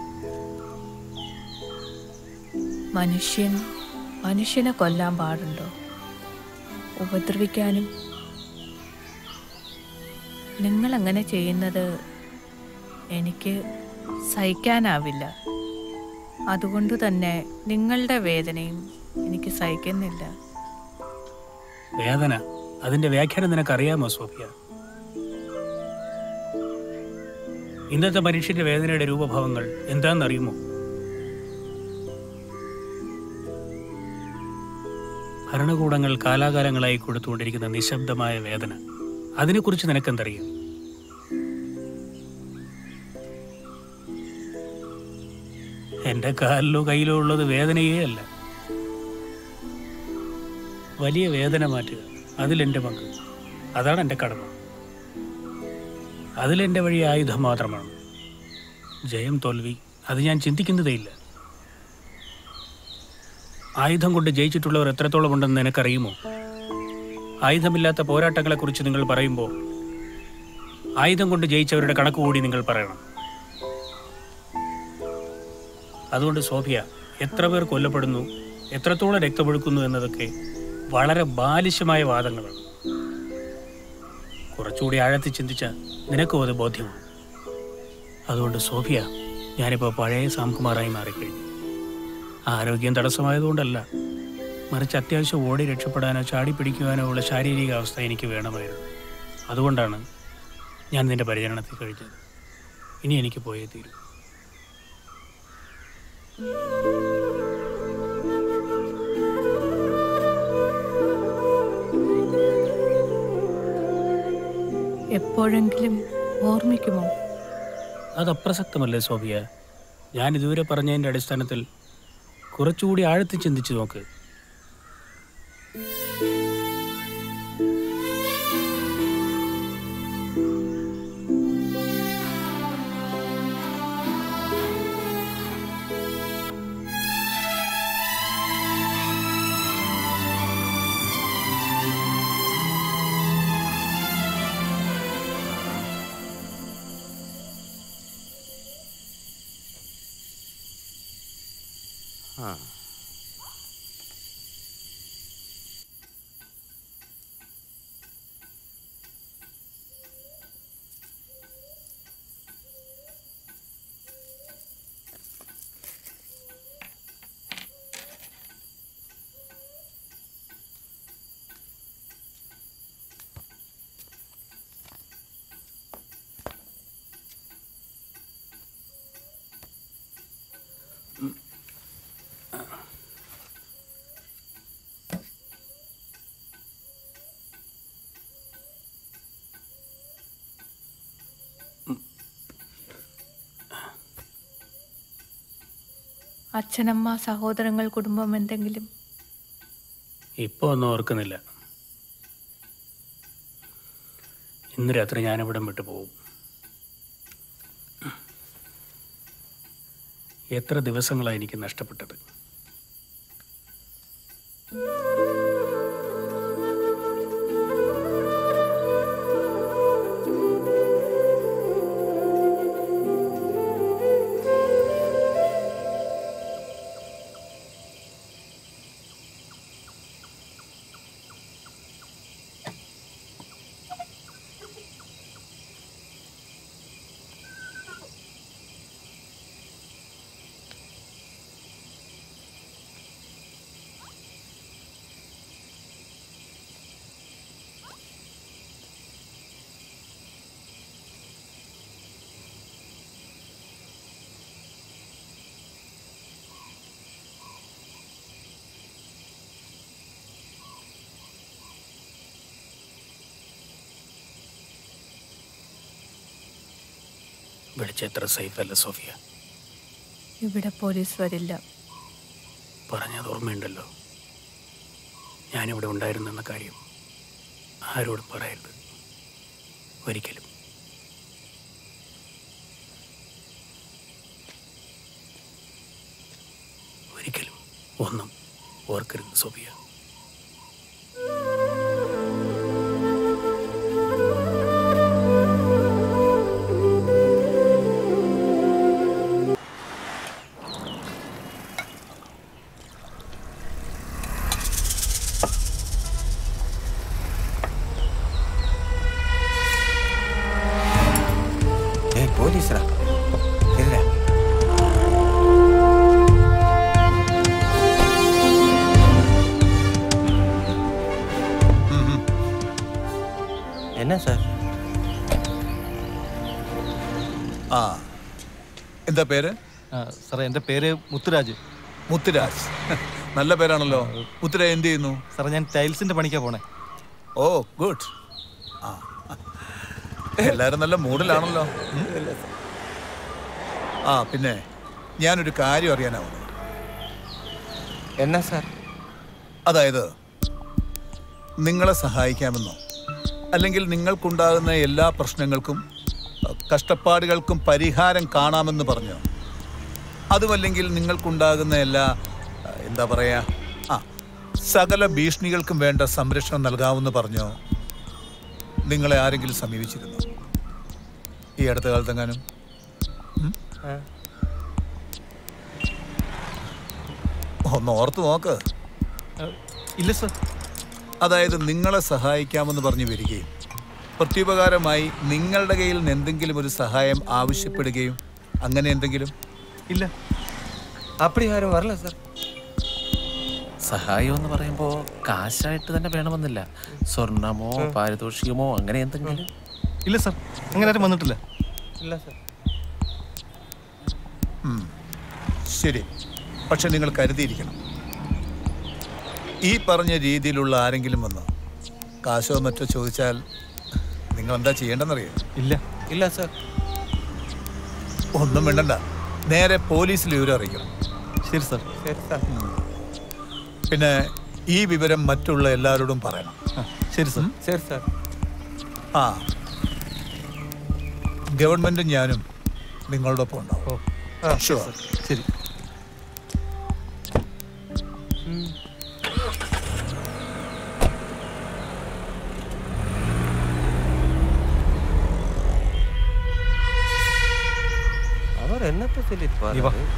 L: മനുഷ്യൻ മനുഷ്യനെ കൊല്ലാൻ പാടുണ്ടോ ഉപദ്രവിക്കാനും നിങ്ങൾ അങ്ങനെ ചെയ്യുന്നത് എനിക്ക് സഹിക്കാനാവില്ല അതുകൊണ്ട് തന്നെ നിങ്ങളുടെ വേദനയും എനിക്ക് സഹിക്കുന്നില്ല
A: വേദന അതിന്റെ വ്യാഖ്യാനം നിനക്കറിയാമോ സോഫിയ ഇന്നത്തെ മനുഷ്യന്റെ വേദനയുടെ രൂപഭാവങ്ങൾ എന്താണെന്നറിയുമോ ഭരണകൂടങ്ങൾ കാലാകാലങ്ങളായി കൊടുത്തുകൊണ്ടിരിക്കുന്ന നിശബ്ദമായ വേദന അതിനെക്കുറിച്ച് നിനക്കെന്തറിയാം എന്റെ കാലിലോ കയ്യിലോ ഉള്ളത് വേദനയേ അല്ല വലിയ വേദന മാറ്റുക അതിലെന്റെ പങ്ക് അതാണ് എൻ്റെ കടമ അതിലെൻ്റെ വഴി ആയുധം മാത്രമാണ് ജയം തോൽവി അത് ഞാൻ ചിന്തിക്കുന്നതേയില്ല ആയുധം കൊണ്ട് ജയിച്ചിട്ടുള്ളവർ എത്രത്തോളം ഉണ്ടെന്ന് നിനക്കറിയുമോ ആയുധമില്ലാത്ത പോരാട്ടങ്ങളെക്കുറിച്ച് നിങ്ങൾ പറയുമ്പോൾ ആയുധം കൊണ്ട് ജയിച്ചവരുടെ കണക്ക് കൂടി നിങ്ങൾ പറയണം അതുകൊണ്ട് സോഫിയ എത്ര പേർ കൊല്ലപ്പെടുന്നു എത്രത്തോളം രക്തമൊഴുക്കുന്നു എന്നതൊക്കെ വളരെ ബാലിശമായ വാദങ്ങളാണ് കുറച്ചുകൂടി ആഴത്തിൽ ചിന്തിച്ച നിനക്കും അത് ബോധ്യമാണ് അതുകൊണ്ട് സോഫിയ ഞാനിപ്പോൾ പഴയ സാംകുമാറായി മാറിക്കഴിഞ്ഞു ആരോഗ്യം തടസ്സമായതുകൊണ്ടല്ല മറിച്ച് അത്യാവശ്യം ഓടി രക്ഷപ്പെടാനോ ചാടി പിടിക്കുവാനോ ഉള്ള ശാരീരിക അവസ്ഥ എനിക്ക് വേണമായിരുന്നു അതുകൊണ്ടാണ് ഞാൻ നിന്റെ പരിചരണത്തിൽ കഴിഞ്ഞത് ഇനി എനിക്ക് പോയേ തീരൂ
L: എപ്പോഴെങ്കിലും ഓർമ്മിക്കുമോ
A: അത് അപ്രസക്തമല്ലേ സോഫിയ ഞാൻ ഇതുവരെ പറഞ്ഞതിൻ്റെ അടിസ്ഥാനത്തിൽ കുറച്ചുകൂടി ആഴത്തിൽ ചിന്തിച്ചു നോക്ക്
J: ആ
L: അച്ഛനമ്മ സഹോദരങ്ങൾ കുടുംബം എന്തെങ്കിലും
A: ഇപ്പോൾ ഒന്നും ഓർക്കുന്നില്ല ഇന്ന് രാത്രി ഞാനിവിടം വിട്ടു പോകും എത്ര ദിവസങ്ങളാണ് എനിക്ക് നഷ്ടപ്പെട്ടത് വിളിച്ചെത്ര സേഫ് അല്ല സോഫിയ
L: ഇവിടെ പോലീസ് വരില്ല
A: പറഞ്ഞത് ഓർമ്മയുണ്ടല്ലോ ഞാനിവിടെ ഉണ്ടായിരുന്നെന്ന കാര്യം ആരോടും പറയരുത് ഒരിക്കലും ഒരിക്കലും ഒന്നും ഓർക്കരുത് സോഫിയ
J: ഏ പോലീസറാ ശരിടാ എന്നാ സാർ
M: ആ എന്താ പേര്
N: സാറേ എൻ്റെ പേര് മുത്തുരാജ്
M: മുത്തുരാജ് നല്ല പേരാണല്ലോ മുത്തുരാജ് എന്ത് ചെയ്യുന്നു
N: സാറേ ഞാൻ ടൈൽസിൻ്റെ പണിക്കാ പോണേ
M: ഓ ഗുഡ് ആ എല്ലാവരും നല്ല മൂഡിലാണല്ലോ ഉം? ആ പിന്നെ ഞാനൊരു കാര്യം അറിയാനാവുന്നു
J: എന്നാ സാർ
M: അതായത് നിങ്ങളെ സഹായിക്കാമെന്നോ അല്ലെങ്കിൽ നിങ്ങൾക്കുണ്ടാകുന്ന എല്ലാ പ്രശ്നങ്ങൾക്കും അഹ്, കഷ്ടപ്പാടുകൾക്കും പരിഹാരം കാണാമെന്ന് പറഞ്ഞോ അതുമല്ലെങ്കിൽ നിങ്ങൾക്കുണ്ടാകുന്ന എല്ലാ അഹ്, എന്താ പറയാ ആ സകല ഭീഷണികൾക്കും വേണ്ട സംരക്ഷണം നൽകാമെന്ന് പറഞ്ഞോ നിങ്ങളെ ആരെങ്കിലും സമീപിച്ചിരുന്നു ഈ അടുത്ത കാലത്തെങ്ങാനും ഉം? ഒന്ന് ഓർത്ത് നോക്ക്
N: ഇല്ല സർ
M: അതായത് നിങ്ങളെ സഹായിക്കാമെന്ന് പറഞ്ഞു വരികയും പ്രത്യുപകാരമായി നിങ്ങളുടെ കയ്യിൽ നിന്ന് എന്തെങ്കിലും ഒരു സഹായം ആവശ്യപ്പെടുകയും അങ്ങനെ എന്തെങ്കിലും
N: ഇല്ല
J: അപ്പടി ആരും വരല സാർ
D: സഹായം എന്ന് പറയുമ്പോൾ കാശായിട്ട് തന്നെ വേണമെന്നില്ല സ്വർണമോ പാരിതോഷികമോ അങ്ങനെ എന്തെങ്കിലും
N: ഇല്ല സർ അങ്ങനെ ആരും വന്നിട്ടില്ല
J: ഇല്ല സാർ
M: ഉം. ശരി പക്ഷെ നിങ്ങൾ കരുതിയിരിക്കണം ഈ പറഞ്ഞ രീതിയിലുള്ള ആരെങ്കിലും വന്ന് കാശോ മറ്റോ ചോദിച്ചാൽ നിങ്ങൾ എന്താ ചെയ്യേണ്ടെന്നറിയോ
N: ഇല്ല
J: ഇല്ല സാർ
M: ഒന്നും വേണ്ടണ്ട നേരെ പോലീസിൽ വിവരം അറിയിക്കണം
N: ശരി സാർ
J: ശരി സാർ
M: പിന്നെ ഈ വിവരം മറ്റുള്ള എല്ലാവരോടും പറയണം
N: ശരി സാർ
J: ശരി സാർ
M: ആ ഗവൺമെന്റും ഞാനും നിങ്ങളോടൊപ്പം ഉണ്ടാവും Sure.
N: ശരി
J: അവർ എന്നത്തെ ചൊല്ലിട്ട്
N: നീ വാ.
J: പറഞ്ഞത്?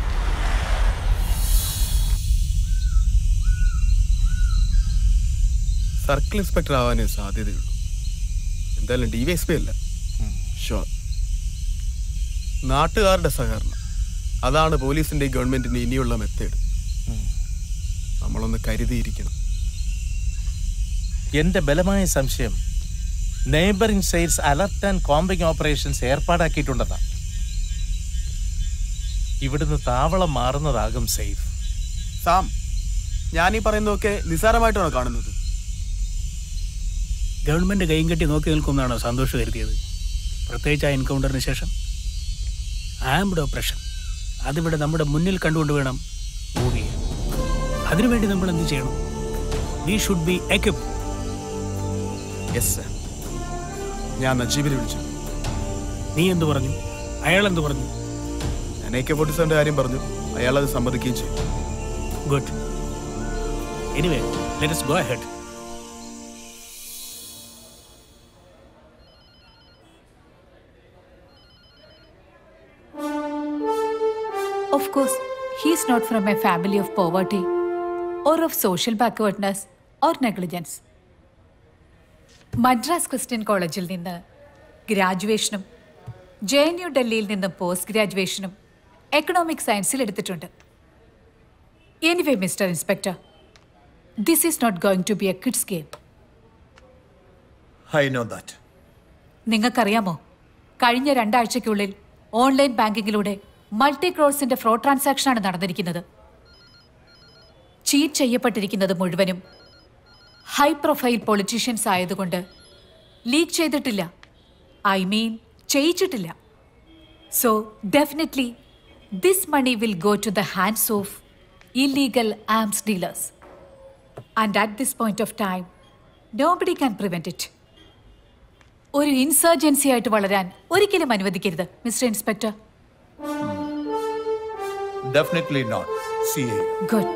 H: സർക്കിൾ ഇൻസ്പെക്ടർ ആവാനേ സാധ്യതയുള്ളൂ എന്തായാലും ഡി വൈ എസ് പി അല്ല ഷുവർ നാട്ടുകാരുടെ സഹകരണം അതാണ് പോലീസിന്റെ ഗവൺമെന്റിന്റെ ഇനിയുള്ള മെത്തേഡ് നമ്മളൊന്ന് കരുതിയിരിക്കണം
D: എന്റെ ബലമായ സംശയം neighbouring sites alert and combing operations ഏർപ്പാടാക്കിയിട്ടുണ്ടെന്നാണ് ഇവിടുന്ന് താവളം മാറുന്നതാകും സേഫ്
H: സാം ഞാൻ ഈ പറയുന്നതൊക്കെ നിസ്സാരമായിട്ടാണോ കാണുന്നത്
A: ഗവൺമെന്റ് കൈയും കെട്ടി നോക്കി നിൽക്കുമെന്നാണോ സന്തോഷം കരുതിയത് പ്രത്യേകിച്ച് ആ എൻകൗണ്ടറിന് ശേഷം ആംബ്ഡ് ഓപ്പറേഷൻ അതിവിടെ നമ്മുടെ മുന്നിൽ കണ്ടുകൊണ്ട് വേണം മൂവ് ചെയ്യാൻ അതിനുവേണ്ടി നമ്മൾ എന്ത് ചെയ്യണം we should be equip
H: yes sir ഞാൻ നജീബിനെ വിളിച്ചു
A: നീ എന്തു പറഞ്ഞു അയാൾ എന്തു പറഞ്ഞു
H: ഞാൻ എ കെ ഫോർട്ടി സെവൻ്റെ കാര്യം പറഞ്ഞു അയാൾ അത് സമ്മതിക്കുകയും ചെയ്തു
A: good anyway let's go ahead
I: Of course, he is not from a family of poverty or of social backwardness or negligence. Madras Christian കോളേജിൽ നിന്ന് ഗ്രാജുവേഷനും ജെ എൻ യു ഡൽഹിയിൽ നിന്ന് പോസ്റ്റ് ഗ്രാജുവേഷനും എക്കണോമിക് സയൻസിൽ എടുത്തിട്ടുണ്ട് anyway mister inspector this is not going to be a kids game
M: I know that
I: നിങ്ങൾക്കറിയാമോ കഴിഞ്ഞ രണ്ടാഴ്ചയ്ക്കുള്ളിൽ ഓൺലൈൻ ബാങ്കിങ്ങിലൂടെ മൾട്ടി ക്രോഡ്സിന്റെ ഫ്രോഡ് ട്രാൻസാക്ഷനാണ് നടന്നിരിക്കുന്നത് ചീറ്റ് ചെയ്യപ്പെട്ടിരിക്കുന്നത് മുഴുവനും ഹൈ പ്രൊഫൈൽ പൊളിറ്റീഷ്യൻസ് ആയതുകൊണ്ട് ലീക്ക് ചെയ്തിട്ടില്ല ഐ മീൻ ചെയ്യിച്ചിട്ടില്ല So, definitely, this money will go to the hands of illegal arms dealers. And at this point of time, nobody can prevent it. ഒരു ഇൻസർജൻസി ആയിട്ട് വളരാൻ ഒരിക്കലും അനുവദിക്കരുത് mister inspector
M: definitely not C I
I: good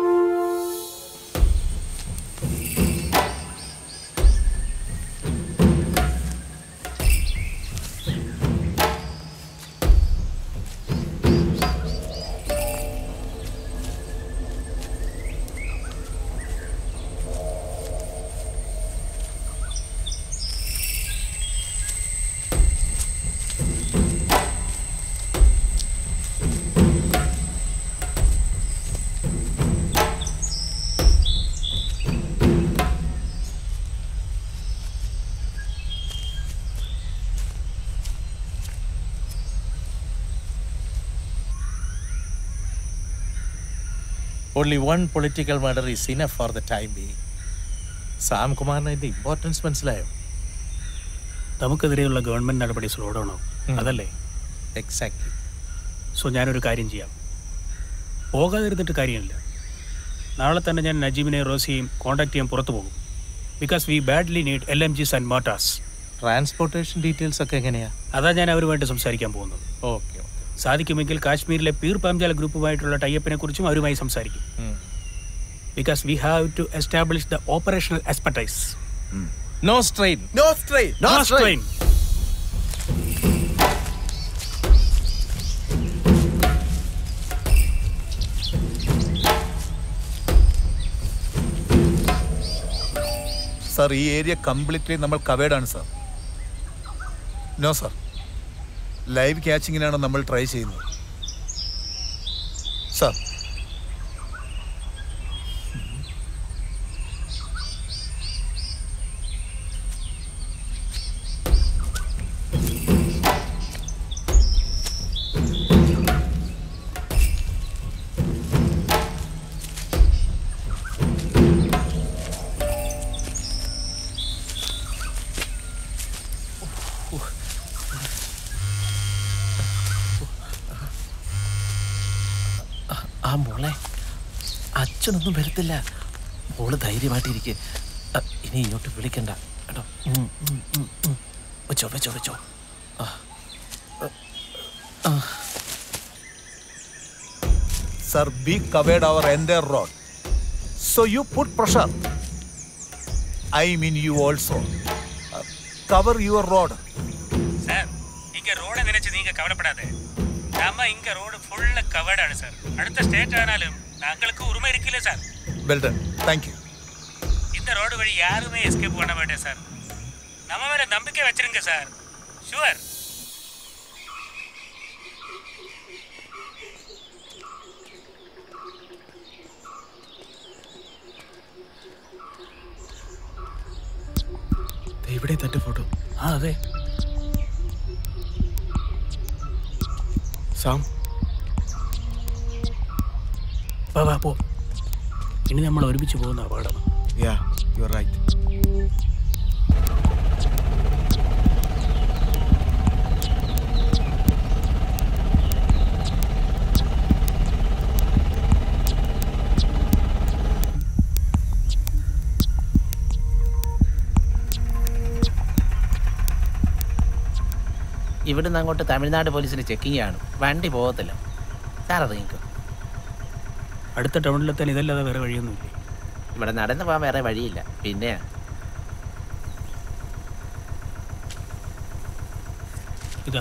D: only one political murder is enough for the time be Sam കുമാറിന് ഇതിന്റെ ഇമ്പോർട്ടൻസ് മനസ്സിലായോ
A: നമുക്കെതിരെയുള്ള ഗവൺമെന്റ് നടപടി സ്ലോ ഡൗൺ ആവും അതല്ലേ
D: എക്സാക്ട്ലി
A: സോ ഞാനൊരു കാര്യം ചെയ്യാം പോകാതിരുന്നിട്ട് കാര്യമില്ല നാളെ തന്നെ ഞാൻ നജീബിനെ റോസിയെയും കോൺടാക്ട് ചെയ്യാൻ പുറത്തു പോകും because we badly need L M Gs and mortars
D: transportation details ഒക്കെ എങ്ങനെയാ
A: അതാ ഞാൻ അവരുമായിട്ട് സംസാരിക്കാൻ പോകുന്നത്
D: ഓക്കെ
A: സാധിക്കുമെങ്കിൽ കാശ്മീരിലെ പീർ പാംജാൽ ഗ്രൂപ്പുമായിട്ടുള്ള ടൈപ്പിനെ കുറിച്ചും അവരുമായി സംസാരിക്കും because we have to establish the operational expertise
D: no strain
C: no strain
A: no strain
M: sir ഈ ഏരിയ കംപ്ലീറ്റ്ലി നമ്മൾ കവേർഡ് ആണ് സാർ നോ സാർ ലൈവ് ക്യാച്ചിങ്ങിനാണ് നമ്മൾ ട്രൈ ചെയ്യുന്നത് സാർ
D: ആ മോളെ അച്ഛനൊന്നും വരത്തില്ല മോള് ധൈര്യമായിട്ടിരിക്കെ ഇനി ഇങ്ങോട്ട് വിളിക്കണ്ട കേട്ടോ ഉം, ഉം, ഉം, ഉം. വെച്ചോ വെച്ചോ വെച്ചോ ആ. ആ.
M: Sir, we covered our entire road. So you put pressure. I mean you also. Uh, cover your road.
A: Sir இங்க ரோட நினைச்சு நீங்க கவலைப்படாத நம்ம இங்க ரோடு ஃபுல்லா கவர்டாണ് சார் அடுத்த ஸ்டேட் ஆனாலும் நாங்களுக்கு உரிமை இருக்குல்ல sir
M: Well done. Thank you.
A: இந்த ரோடு வழி யாருமே எஸ்கேப் பண்ண மாட்டேன் சார் நம்ம மேல நம்பிக்கை வச்சிருங்க சார் ஷுவர்
H: ഇവിടെ തന്റെ ഫോട്ടോ
A: ആ അതെ
H: സാം
A: വാ വാ പോ ഇനി നമ്മൾ ഒരുമിച്ച് പോകുന്ന അപകടമാണ്
H: യാ യു ആർ റൈറ്റ്
O: ഇവിടുന്ന് അങ്ങോട്ട് തമിഴ്നാട് പോലീസിന് ചെക്കിംഗ് ആണ് വണ്ടി പോകത്തില്ല സാർ അത് നിങ്ങൾക്ക്
A: അടുത്ത ടൗണിലെത്താൻ ഇതല്ലാതെ വേറെ വഴിയൊന്നുമില്ല
O: ഇവിടെ നടന്നു പോകാൻ വേറെ വഴിയില്ല പിന്നെ
A: ഇതാ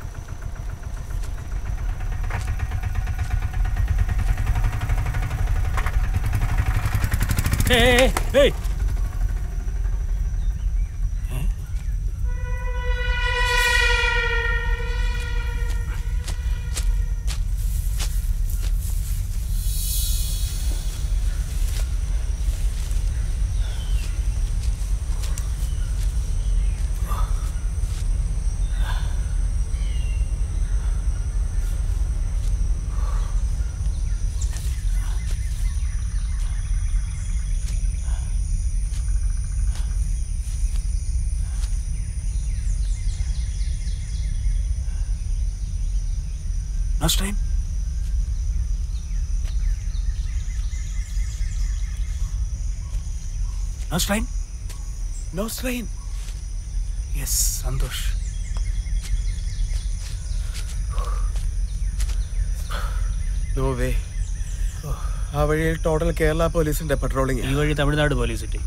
A: ഏയ്, ഏയ്, ഏയ്. No strain? No strain? No strain. Yes, Santosh.
H: No way ആ വഴിയിൽ ടോട്ടൽ കേരള പോലീസിന്റെ പട്രോളിംഗ്
A: ഈ വഴി തമിഴ്നാട് പോലീസിന്റെ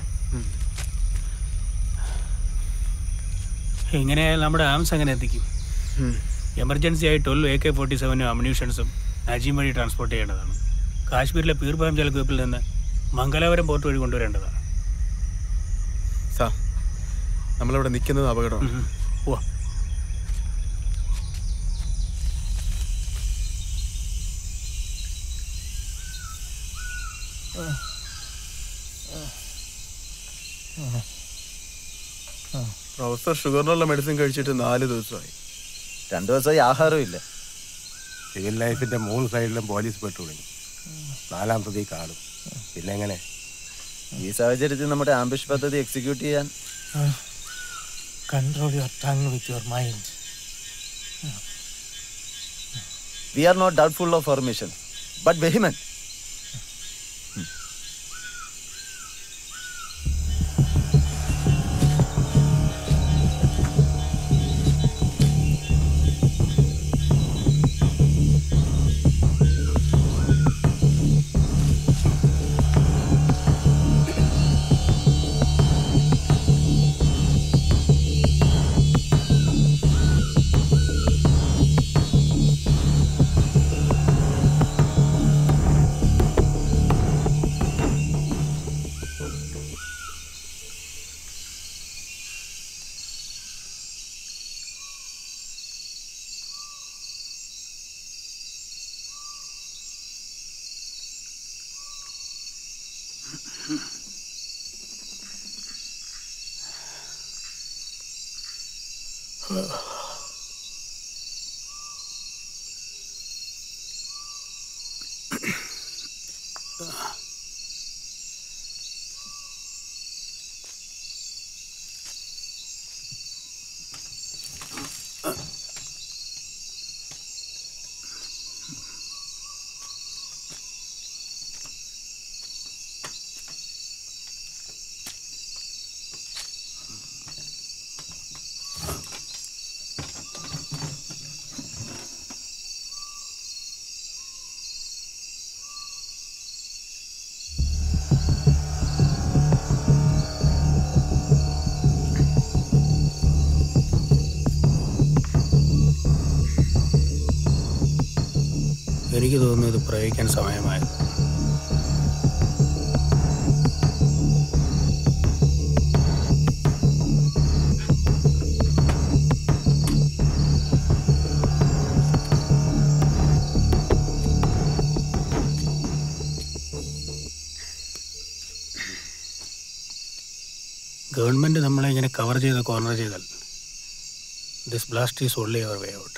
A: എങ്ങനെയായാലും നമ്മുടെ ആംസ് എങ്ങനെ എത്തിക്കും എമർജൻസി ആയി ട്വൽവ് എ കെ ഫോർട്ടി സെവനും അമ്യൂഷൻസും നജീം വഴി ട്രാൻസ്പോർട്ട് ചെയ്യേണ്ടതാണ് കാശ്മീരിലെ പീർപാം ജലഗ്രൂപ്പിൽ നിന്ന് മംഗലാപുരം പോർട്ട് വഴി കൊണ്ടുവരേണ്ടതാണ്
H: സാർ നമ്മളിവിടെ നിൽക്കുന്നത് അപകടമാണ്
A: ഉവ്വ.
H: പ്രൊഫസർ ഷുഗറിനുള്ള മെഡിസിൻ കഴിച്ചിട്ട് നാല് ദിവസമായി
C: രണ്ടു ദിവസമായി ആഹാരവും ഇല്ല
E: സിവിൽ ലൈഫിന്റെ മൂന്ന് സൈഡിലും പോലീസ് പെട്ടുകൊടുങ്ങി നാലാം പ്രതി കാണും പിന്നെ എങ്ങനെ
C: ഈ സാഹചര്യത്തിൽ നമ്മുടെ ആംബിഷ് പദ്ധതി എക്സിക്യൂട്ട് ചെയ്യാൻ
D: control your tongue with your mind
C: we are not doubtful of our mission but vehement
A: എനിക്ക് തോന്നുന്നു ഇത് പ്രയോഗിക്കാൻ സമയമായത് ഗവൺമെൻറ് നമ്മളെ ഇങ്ങനെ കവർ ചെയ്ത് കോർണർ ചെയ്താൽ this blast is only our way out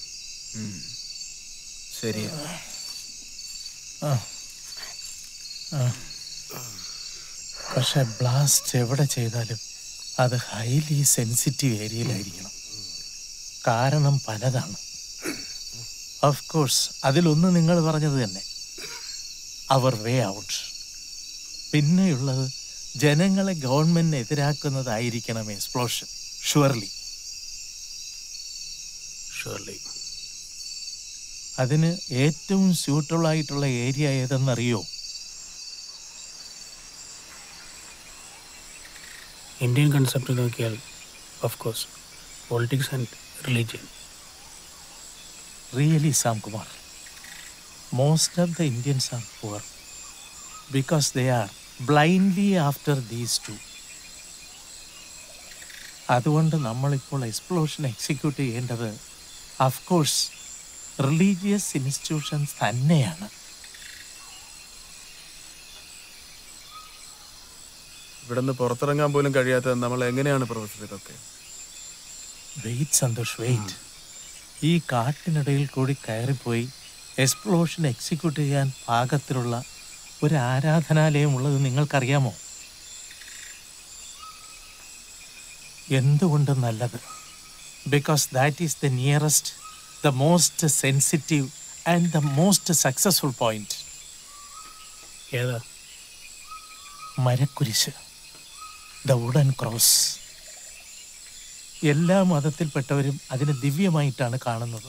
H: ശരിയാ
D: പക്ഷെ ബ്ലാസ്റ്റ് എവിടെ ചെയ്താലും അത് ഹൈലി സെൻസിറ്റീവ് ഏരിയയിലായിരിക്കണം കാരണം പലതാണ് ഓഫ് കോഴ്സ് അതിലൊന്ന് നിങ്ങൾ പറഞ്ഞത് തന്നെ അവർ വേ ഔട്ട് പിന്നെയുള്ളത് ജനങ്ങളെ ഗവൺമെന്റിന് എതിരാക്കുന്നതായിരിക്കണം എക്സ്പ്ലോഷൻ ഷുവർലി
A: ഷുവർലി
D: അതിന് ഏറ്റവും സ്യൂട്ടബിൾ ആയിട്ടുള്ള ഏരിയ ഏതെന്നറിയോ
A: ഇന്ത്യൻ കൺസെപ്റ്റ് നോക്കിയാൽ of course politics and religion
D: really Sam Kumar most of the Indians are poor because they are blindly after these two അതുകൊണ്ട് നമ്മളിപ്പോൾ എക്സ്പ്ലോഷൻ എക്സിക്യൂട്ട് ചെയ്യേണ്ടത് അഫ്കോഴ്സ് റിലീജിയസ് ഇൻസ്റ്റിറ്റ്യൂഷൻസ് തന്നെയാണ്
H: ഇവിടുന്ന് പുറത്തിറങ്ങാൻ പോലും കഴിയാത്ത നമ്മൾ എങ്ങനെയാണ് പ്രൊഫസർ ഇതൊക്കെ
D: വെയിറ്റ് സന്തോഷ് വെയിറ്റ് ഈ കാട്ടിനിടയിൽ കൂടി കയറിപ്പോയി എക്സ്പ്ലോഷൻ എക്സിക്യൂട്ട് ചെയ്യാൻ പാകത്തിലുള്ള ഒരു ആരാധനാലയം ഉള്ളത് നിങ്ങൾക്കറിയാമോ എന്തുകൊണ്ട് നല്ലത് because that is the nearest the most sensitive and the most successful point
A: ഏതാ
D: മരക്കുരിശ് ദ വുഡൻ ക്രോസ് എല്ലാ മതത്തിൽപ്പെട്ടവരും അതിനെ ദിവ്യമായിട്ടാണ് കാണുന്നത്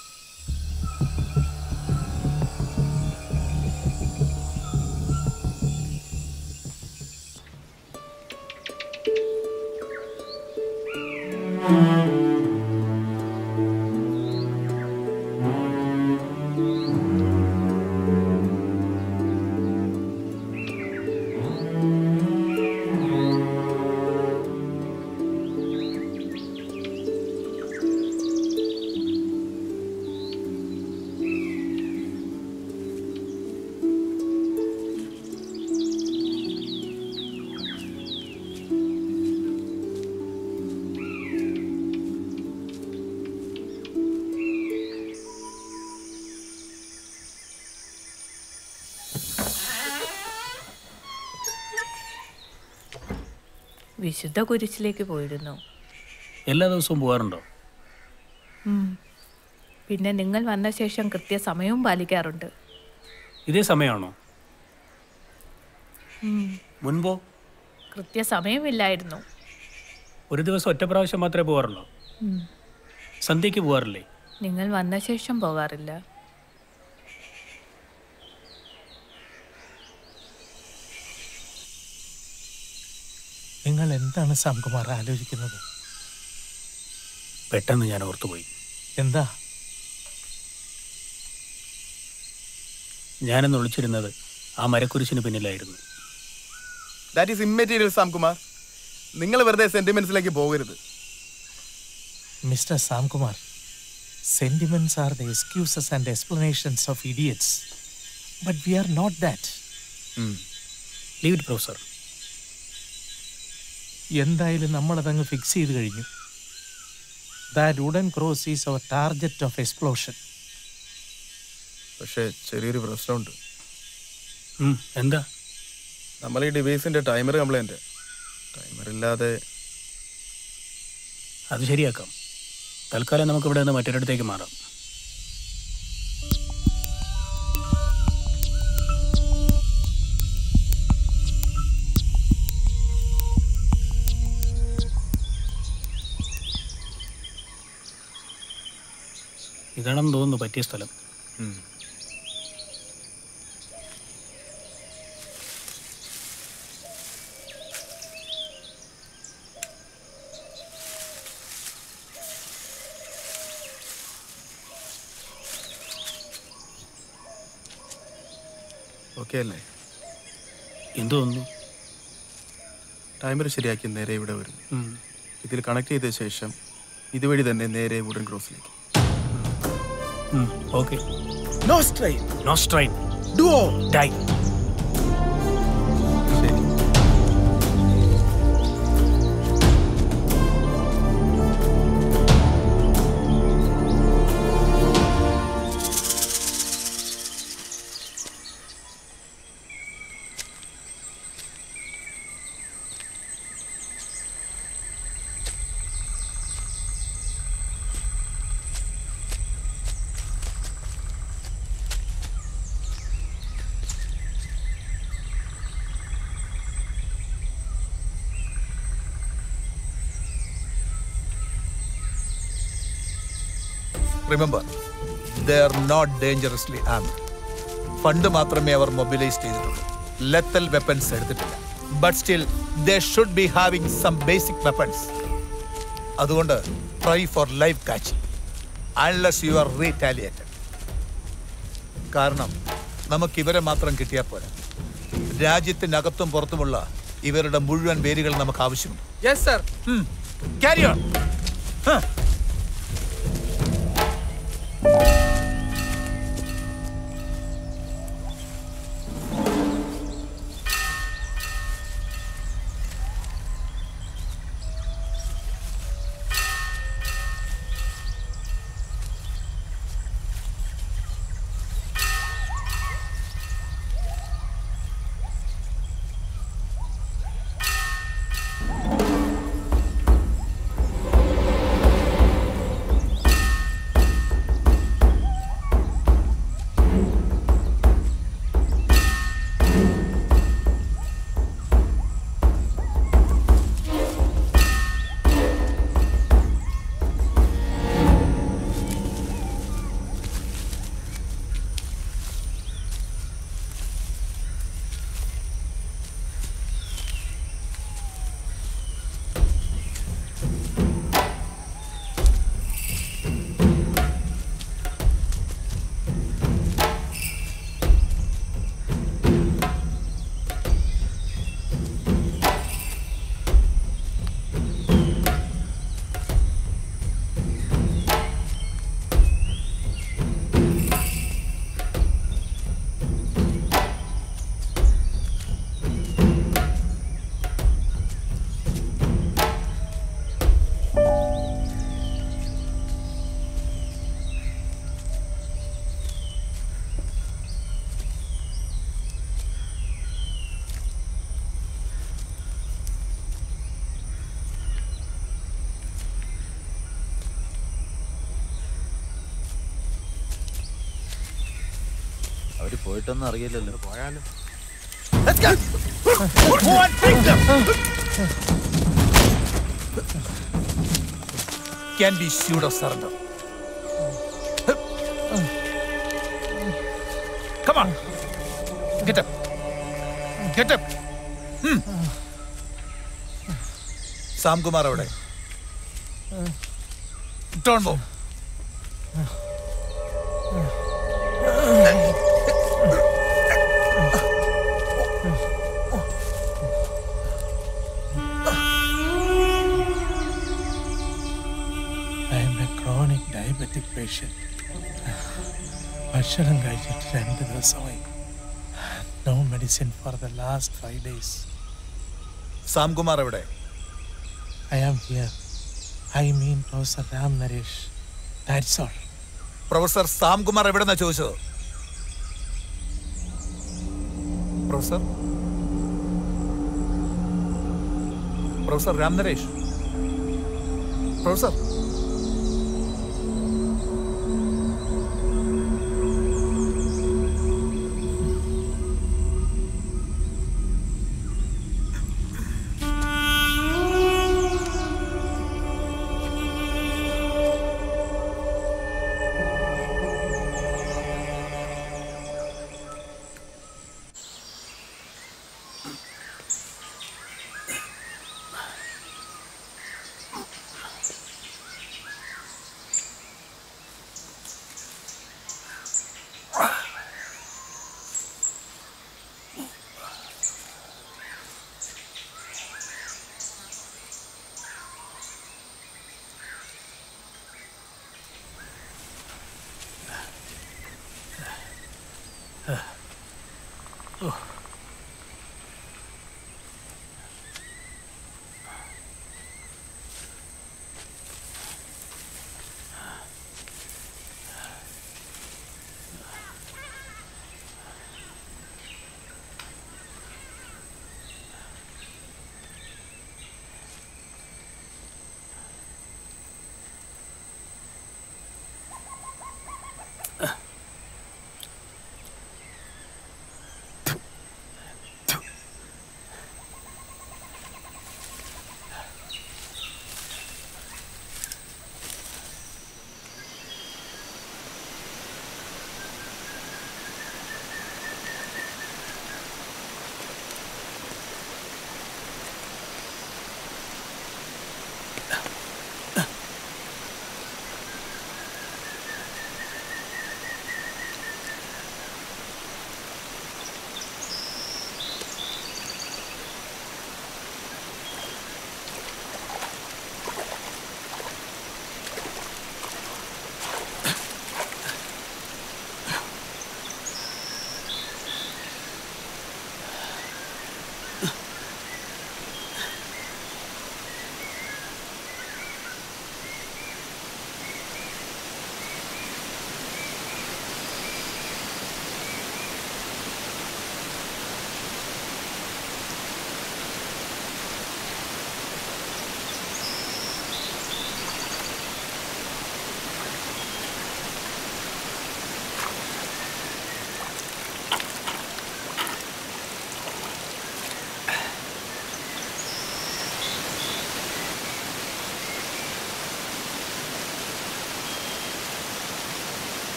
L: വിശുദ്ധ കുരിശിലേക്ക് പോയിരുന്നു
A: എല്ലാ ദിവസവും പോകാറുണ്ടോ
L: ഉം. പിന്നെ നിങ്ങൾ വന്ന ശേഷം കൃത്യസമയവും പാലിക്കാറുണ്ട്
A: ഇതേ സമയമാണോ
L: ഉം.
A: മുൻപോ
L: കൃത്യസമയമില്ലായിരുന്നു
A: ഒരു ദിവസം ഒറ്റ പ്രാവശ്യം മാത്രമേ പോകാറുള്ളൂ
L: ഉം.
A: സന്ധ്യയ്ക്ക് പോകാറില്ലേ
L: നിങ്ങൾ വന്ന ശേഷം പോകാറില്ല
D: നിങ്ങൾ എന്താണ് സാംകുമാർ ആലോചിക്കുന്നത്
A: പെട്ടെന്ന് ഞാൻ ഓർത്തുപോയി
D: എന്താ
A: ഞാനെന്ന് വിളിച്ചിരുന്നത് ആ മരക്കുരിശിന് പിന്നിലായിരുന്നു
H: ദാറ്റ് ഈസ് ഇമ്മെറ്റീരിയൽ സാംകുമാർ നിങ്ങൾ വെറുതെ സെന്റിമെന്റ്സിലേക്ക് പോകരുത്
D: mister Samkumar sentiments are the excuses and explanations of idiots but we are not that
A: leave it professor
D: എന്തായാലും നമ്മളതങ്ങ് ഫിക്സ് ചെയ്ത് കഴിഞ്ഞു that wooden cross is our target of explosion
H: പക്ഷേ ചെറിയൊരു പ്രശ്നമുണ്ട്
A: എന്താ
H: നമ്മൾ ഈ ഡിവൈസിന്റെ ടൈമർ കംപ്ലൈന്റ് ടൈമർ ഇല്ലാതെ
A: അത് ശരിയാക്കാം തൽക്കാലം നമുക്ക് ഇവിടെ നിന്ന് മറ്റൊരിടത്തേക്ക് മാറാം ഇതാണെന്ന് തോന്നുന്നു പറ്റിയ സ്ഥലം
H: ഓക്കെ അല്ലേ
A: എന്ത് തോന്നുന്നു
H: ടൈമർ ശരിയാക്കി നേരെ ഇവിടെ വരും
A: ഉം.
H: ഇതിൽ കണക്ട് ചെയ്ത ശേഷം ഇതുവഴി തന്നെ നേരെ വുഡൻ ക്രോസിലേക്ക്
A: okay
H: no strain
A: no strain
H: do or
A: die
M: remember they are not dangerously armed fund മാത്രമേ അവർ മൊബിലൈസ് ചെയ്തിട്ടുള്ളൂ ലെത്തൽ വെപ്പൺസ് എടുത്തിട്ടില്ല but still they should be having some basic weapons അതുകൊണ്ട് try for life catch unless you are retaliated കാരണം നമുക്ക് ഇവരെ മാത്രം കിട്ടിയാൽ പോരാ രാജ്യത്തിനകത്തും പുറത്തുമുള്ള ഇവരുടെ മുഴുവൻ വേരുകൾ നമുക്ക് ആവശ്യമുണ്ട്
H: yes sir
M: Carry on. Huh.
C: അവര് പോയിട്ടൊന്നും അറിയില്ലല്ലോ
E: പോയാലും
M: Can be assured of surrender. Come on. Get up. Get up. Hmm. സാംകുമാർ അവിടെ Don't move.
D: I'm a chronic diabetic patient ഭക്ഷണം കഴിച്ചിട്ട് രണ്ട് ദിവസമായി no medicine for the last five days
M: Samkumar എവിടെ
D: I am here I mean professor Ram Naresh that's all
M: professor Samkumar എവിടെന്നാ ചോദിച്ചത് professor professor Ram Naresh professor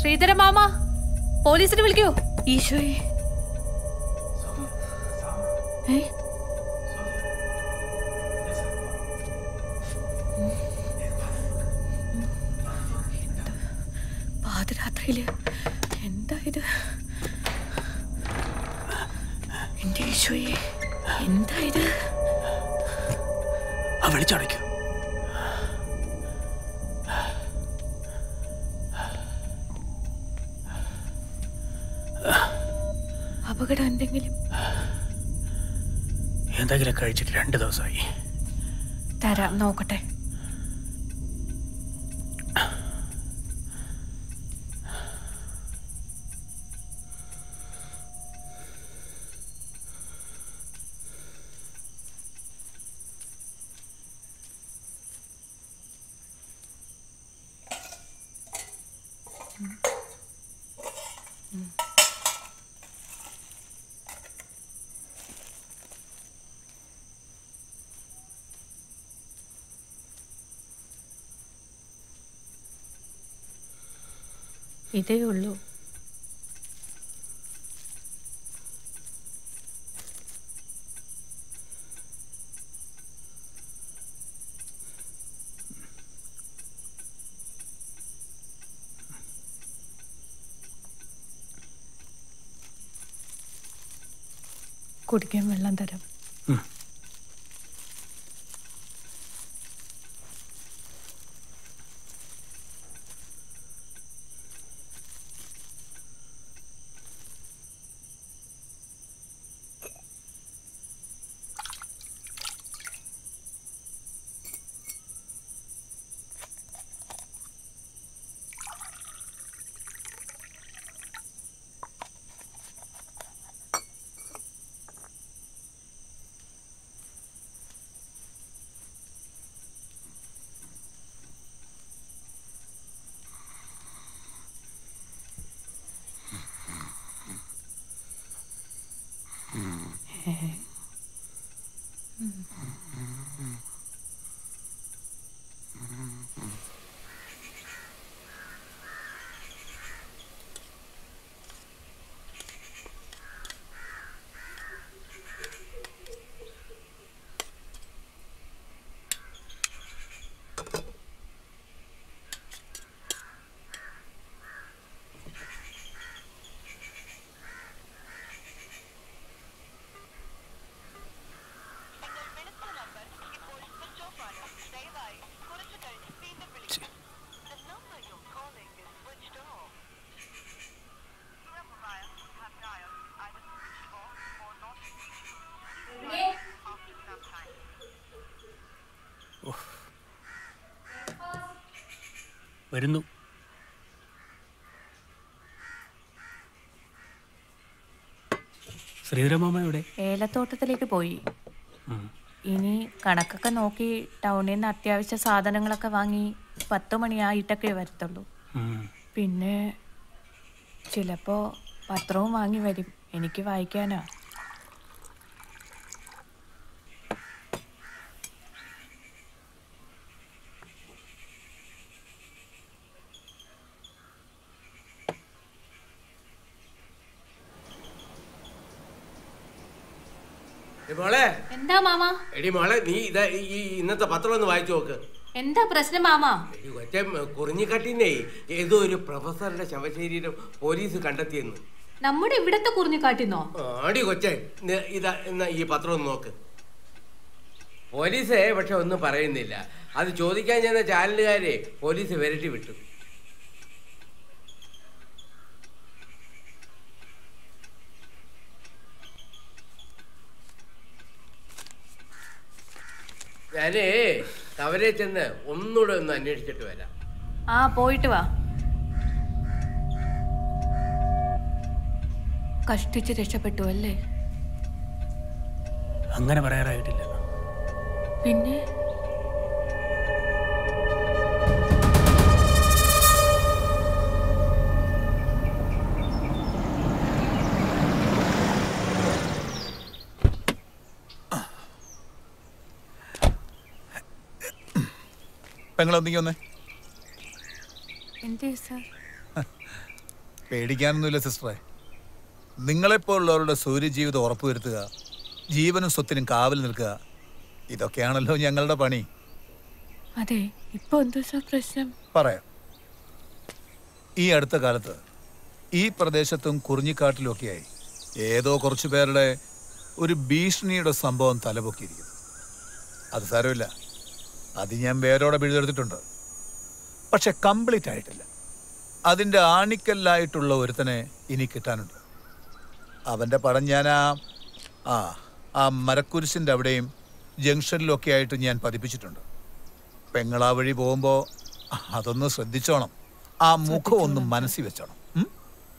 L: Sreedhara മാമ പോലീസിനെ വിളിക്കൂ ഈശോയെ ഏ? എന്താ? പാതിരാത്രിയില് എന്താ ഇത് എന്റെ ഈശോയെ എന്താ ഇത്
A: ആ വിളിച്ചടയ്ക്കൂ
L: അപകടം എന്തെങ്കിലും
A: എന്തെങ്കിലും കഴിച്ചിട്ട് രണ്ട് ദിവസമായി
L: തരാം നോക്കട്ടെ ഇതേ ഉള്ളൂ കുടിക്കാൻ വെള്ളം തരാം
A: വരുന്നു ശ്രീധരമാമ എവിടെ
L: ഏലത്തോട്ടത്തിലേക്ക് പോയി
A: ഉം.
L: ഇനി കണക്കൊക്കെ നോക്കി ടൗണിൽ നിന്ന് അത്യാവശ്യ സാധനങ്ങളൊക്കെ വാങ്ങി പത്ത് മണിയായിട്ടൊക്കെ വരത്തുള്ളൂ
A: ഉം.
L: പിന്നെ ചിലപ്പോൾ പത്രവും വാങ്ങി വരും എനിക്ക് വായിക്കാനാ
J: ഏ മോളെ
P: എന്താ മാമ
J: എടി മോളെ നീ ഇതാ ഈ- ഈ ഇന്നത്തെ പത്രം ഒന്ന് വായിച്ചു നോക്ക്
P: എന്താ പ്രശ്നം മാമ
J: ഈ ഒറ്റ കുറിഞ്ഞിക്കട്ടിനെ ഏതോ ഒരു പ്രൊഫസറുടെ ശവശരീരം പോലീസ് കണ്ടെത്തിയെന്ന്
P: നമ്മുടെ ഇവിടത്തെ കുറിഞ്ഞു കാട്ടിന്നോ
J: ആടി കൊച്ചെ ന- ഇതാ എന്നാ ഈ പത്രം ഒന്ന് നോക്ക് പോലീസ് പക്ഷെ ഒന്നും പറയുന്നില്ല അത് ചോദിക്കാൻ ചെന്ന ചാനലുകാരെ പോലീസ് വിരട്ടി വിട്ടു ഞാനേ അവരെ ചെന്ന് ഒന്നുകൂടെ ഒന്ന് അന്വേഷിച്ചിട്ട് വരാം
L: ആ പോയിട്ട് വാ കഷ്ടിച്ച് രക്ഷപ്പെട്ടു അല്ലേ
A: അങ്ങനെ പറയാറായിട്ടില്ല
L: പിന്നെ
M: പെങ്ങളൊന്നിങ്ങി വന്നേ
L: എന്തേ സാർ
M: പേടിക്കാനൊന്നുമില്ല സിസ്റ്ററെ നിങ്ങളെപ്പോലുള്ളവരുടെ സൂര്യജീവിതം ഉറപ്പുവരുത്തുക ജീവനും സ്വത്തിനും കാവൽ നിൽക്കുക ഇതൊക്കെയാണല്ലോ ഞങ്ങളുടെ പണി
L: അതെ ഇപ്പൊ എന്താ സാർ പ്രശ്നം
M: പറയാം ഈ അടുത്ത കാലത്ത് ഈ പ്രദേശത്തും കുറിഞ്ഞിക്കാട്ടിലുമൊക്കെയായി ഏതോ കുറച്ചു പേരുടെ ഒരു ഭീഷണിയുടെ സംഭവം തലപൊക്കിയിരിക്കുന്നു അത് സാരമില്ല അത് ഞാൻ വേരോടെ പിഴുതെടുത്തിട്ടുണ്ട് പക്ഷെ കംപ്ലീറ്റ് ആയിട്ടില്ല അതിൻ്റെ ആണിക്കല്ലായിട്ടുള്ള ഒരുത്തനെ ഇനി കിട്ടാനുണ്ട് അവൻ്റെ പടം ഞാൻ ആ ആ ആ മരക്കുരിശിൻ്റെ അവിടെയും ജംഗ്ഷനിലൊക്കെ ആയിട്ട് ഞാൻ പതിപ്പിച്ചിട്ടുണ്ട് പെങ്ങളാ വഴി പോകുമ്പോൾ അതൊന്ന് ശ്രദ്ധിച്ചോണം ആ മുഖം ഒന്ന് മനസ്സിൽ വെച്ചോണം ഉം?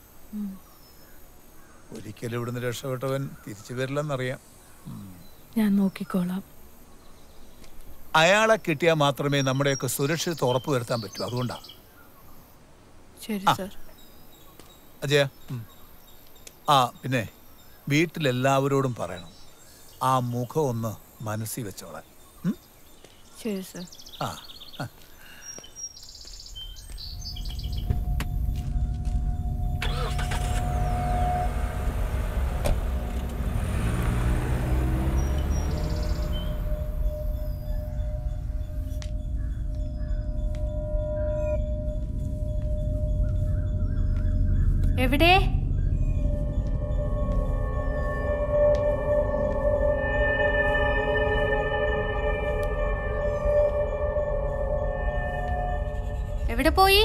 M: ഒരിക്കലും ഇവിടുന്ന് രക്ഷപ്പെട്ടവൻ തിരിച്ചു വരില്ലെന്നറിയാം
L: ഞാൻ നോക്കിക്കോളാം
M: അയാളെ കിട്ടിയാൽ മാത്രമേ നമ്മുടെയൊക്കെ സുരക്ഷിതത്വം ഉറപ്പുവരുത്താൻ പറ്റൂ അതുകൊണ്ടാ
L: ശരി
M: ആ.
L: സാർ
M: അജയ ഉം. ആ പിന്നെ വീട്ടിലെല്ലാവരോടും പറയണം ആ മുഖം ഒന്ന് മനസ്സിൽ വെച്ചോളാൻ ഉം?
L: ശരി സാർ
M: ആ ആ.
L: എവിടെ എവിടെ പോയി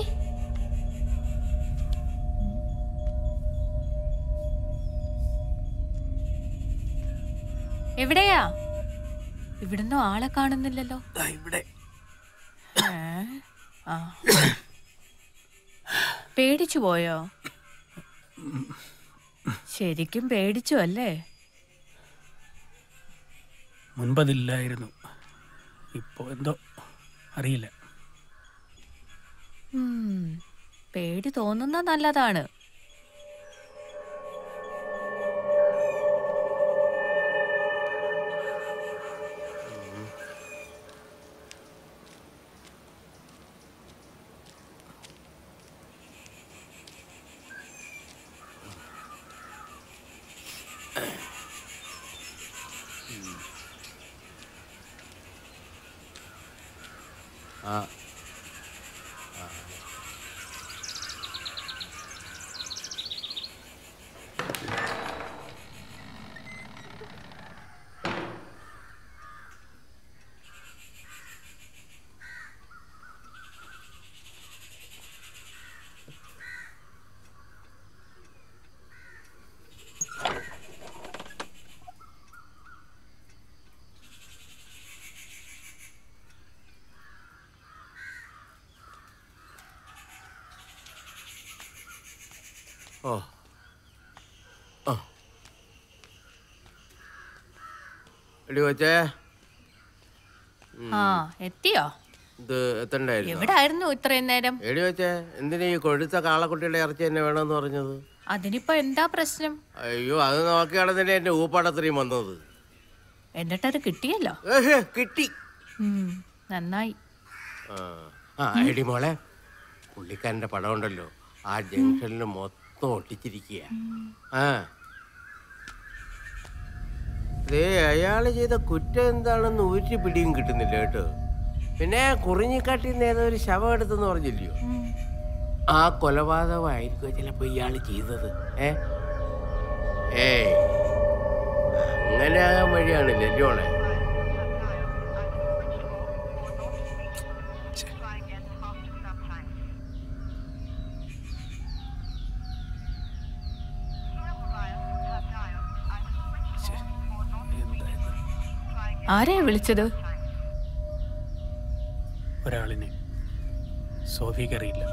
L: എവിടെയാ ഇവിടുന്ന് ആളെ കാണുന്നില്ലല്ലോ
A: ഇവിടെ
L: ഏ? ആ പേടിച്ചു പോയോ ശരിക്കും പേടിച്ചു അല്ലേ
A: മുൻപതില്ലായിരുന്നു ഇപ്പോൾ എന്തോ അറിയില്ല
L: ഉം, പേടി തോന്നുന്ന നല്ലതാണ്
J: ആ ഓ ആ എടി കൊച്ചേ ഉം.
L: ആ എത്തിയോ
J: ഇത് എത്തണ്ടായിരുന്നു
L: എവിടെ ആയിരുന്നു ഇത്രയും നേരം
J: എടി വെച്ചേ എന്തിനാ ഈ കൊഴുത്ത കാളക്കുട്ടിയുടെ ഇറച്ചി തന്നെ വേണമെന്ന് പറഞ്ഞത്
L: അതിനിപ്പോ എന്താ പ്രശ്നം
J: അയ്യോ അത് നോക്കിയാണ് തന്നെ എന്റെ ഊപ്പാടത്രയും വന്നത്
L: എന്നിട്ടത് കിട്ടിയല്ലോ
J: ഏഹ്, കിട്ടി
L: ഉം, നന്നായി
J: ആ. ആ എടി മോളെ പുള്ളിക്കാരന്റെ പടം ഉണ്ടല്ലോ ആ ജംഗ്ഷനിൽ മൊത്തം ഒട്ടിച്ചിരിക്കുക ആ ദേ അയാള് ചെയ്ത കുറ്റം എന്താണെന്ന് ഒരു പിടിയും കിട്ടുന്നില്ല കേട്ടോ പിന്നെ കുറിഞ്ഞിക്കാട്ടിൽ ഏതോ ഒരു ശവം എടുത്തെന്ന് പറഞ്ഞില്ലയോ ആ കൊലപാതകമായിരിക്കും ചിലപ്പോ ഇയാള് ചെയ്തത് ഏ ഏയ് അങ്ങനെ ആകാൻ വഴിയാണില്ലേ ജോണേ
L: ആരെയാ വിളിച്ചത്
A: ഒരാളിനെ സോഫിക്കറിയില്ല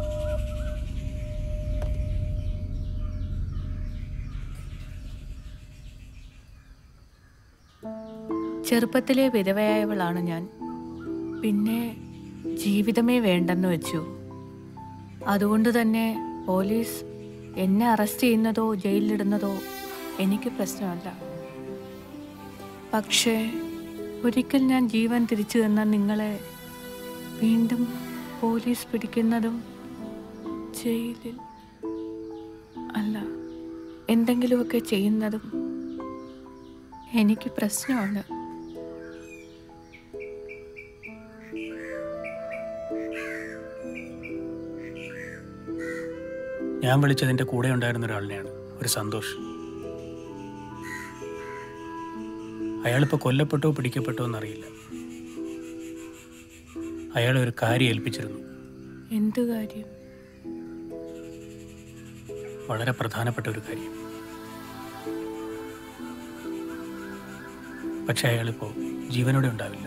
L: ചെറുപ്പത്തിലെ വിധവയായവളാണ് ഞാൻ പിന്നെ ജീവിതമേ വേണ്ടെന്ന് വെച്ചു അതുകൊണ്ട് തന്നെ പോലീസ് എന്നെ അറസ്റ്റ് ചെയ്യുന്നതോ ജയിലിലിടുന്നതോ എനിക്ക് പ്രശ്നമല്ല പക്ഷേ ഒരിക്കൽ ഞാൻ ജീവൻ തിരിച്ചു തന്ന നിങ്ങളെ വീണ്ടും പോലീസ് പിടിക്കുന്നതും ജയിലിൽ എന്തെങ്കിലുമൊക്കെ ചെയ്യുന്നതും എനിക്ക് പ്രശ്നമാണ്
A: ഞാൻ വിളിച്ചതിൻ്റെ കൂടെ ഉണ്ടായിരുന്ന ഒരാളിനെയാണ് ഒരു സന്തോഷ് അയാളിപ്പോൾ കൊല്ലപ്പെട്ടോ പിടിക്കപ്പെട്ടോ എന്നറിയില്ല അയാളെ ഒരു കാര്യം ഏൽപ്പിച്ചിരുന്നു
L: എന്തു കാര്യം
A: വളരെ പ്രധാനപ്പെട്ട ഒരു കാര്യം പക്ഷെ അയാളിപ്പോൾ ജീവനോടെ ഉണ്ടാവില്ല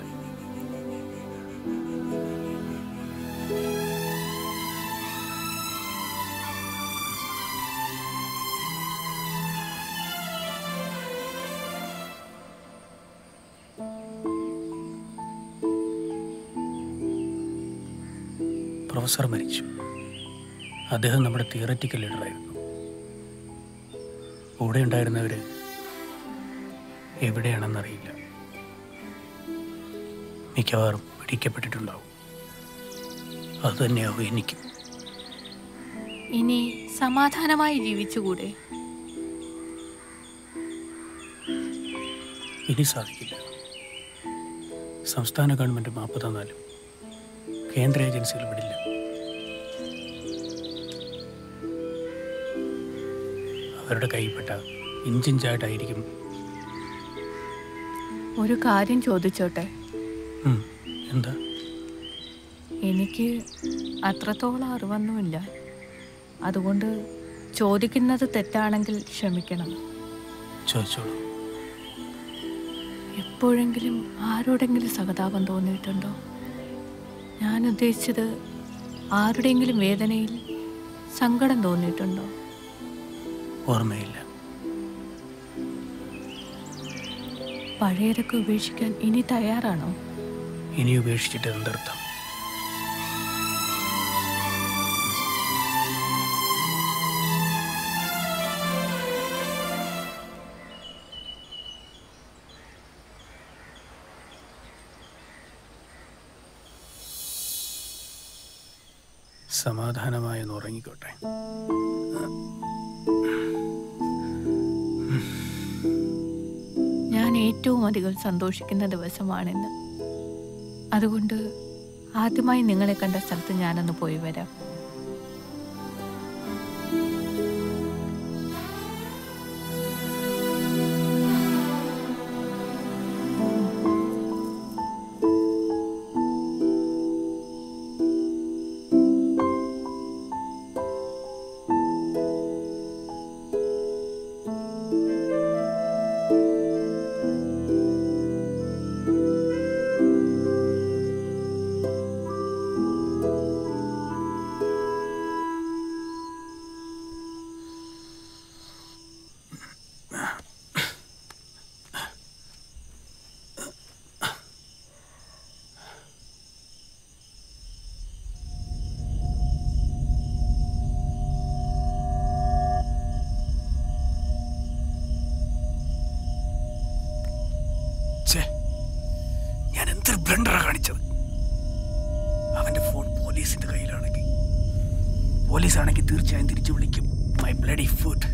A: പ്രൊഫസർ മരിച്ചു അദ്ദേഹം നമ്മുടെ തിയററ്റിക്കൽ ലീഡറായിരുന്നു കൂടെ ഉണ്ടായിരുന്നവർ എവിടെയാണെന്നറിയില്ല മിക്കവാറും പിടിക്കപ്പെട്ടിട്ടുണ്ടാവും അതുതന്നെയാവും എനിക്കും
L: ഇനി സമാധാനമായി ജീവിച്ചുകൂടെ
A: ഇനി സാധിക്കില്ല സംസ്ഥാന ഗവൺമെൻറ് മാപ്പ് തന്നാലും കേന്ദ്ര ഏജൻസികൾ വിടില്ല അവരുടെ കൈപ്പെട്ട ഇഞ്ചിഞ്ചായിട്ടായിരിക്കും
L: ഒരു കാര്യം ചോദിച്ചോട്ടെ
A: ഉം, എന്താ
L: എനിക്ക് അത്രത്തോളം അറിവൊന്നുമില്ല അതുകൊണ്ട് ചോദിക്കുന്നത് തെറ്റാണെങ്കിൽ ക്ഷമിക്കണം
A: ചോദിച്ചോളൂ
L: എപ്പോഴെങ്കിലും ആരോടെങ്കിലും സഹതാപം തോന്നിയിട്ടുണ്ടോ ഞാൻ ഉദ്ദേശിച്ചത് ആരുടെയെങ്കിലും വേദനയിൽ സങ്കടം തോന്നിയിട്ടുണ്ടോ
A: ഓർമ്മയില്ല
L: പഴയതൊക്കെ ഉപേക്ഷിക്കാൻ ഇനി തയ്യാറാണോ
A: ഇനി ഉപേക്ഷിച്ചിട്ട് എന്തർത്ഥം സമാധാനമായി ഒന്ന് ഉറങ്ങിക്കോട്ടെ
L: ഞാൻ ഏറ്റവും അധികം സന്തോഷിക്കുന്ന ദിവസമാണിന്ന് അതുകൊണ്ട് ആദ്യമായി നിങ്ങളെ കണ്ട സ്ഥലത്ത് ഞാനൊന്ന് പോയി വരാം
A: ഛേ, ഞാൻ എന്തൊരു ബ്ലണ്ടറാ കാണിച്ചത് അവന്റെ ഫോൺ പോലീസിന്റെ കയ്യിലാണെങ്കിൽ പോലീസ് ആണെങ്കിൽ തീർച്ചയായും തിരിച്ചു വിളിക്കും മൈ ബ്ലഡി ഫുഡ്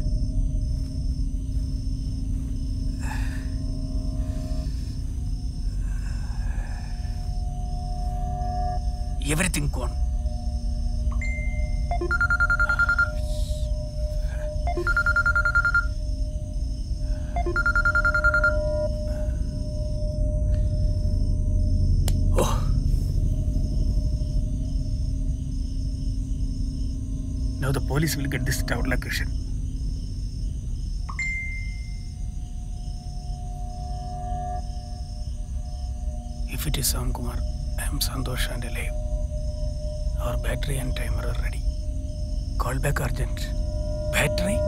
A: എവറിത്തിങ് കോൺ Now the police will get this tower location. If it is Sam Kumar, I am Santosh and alive. Our battery and timer are ready. Call back urgent. Battery?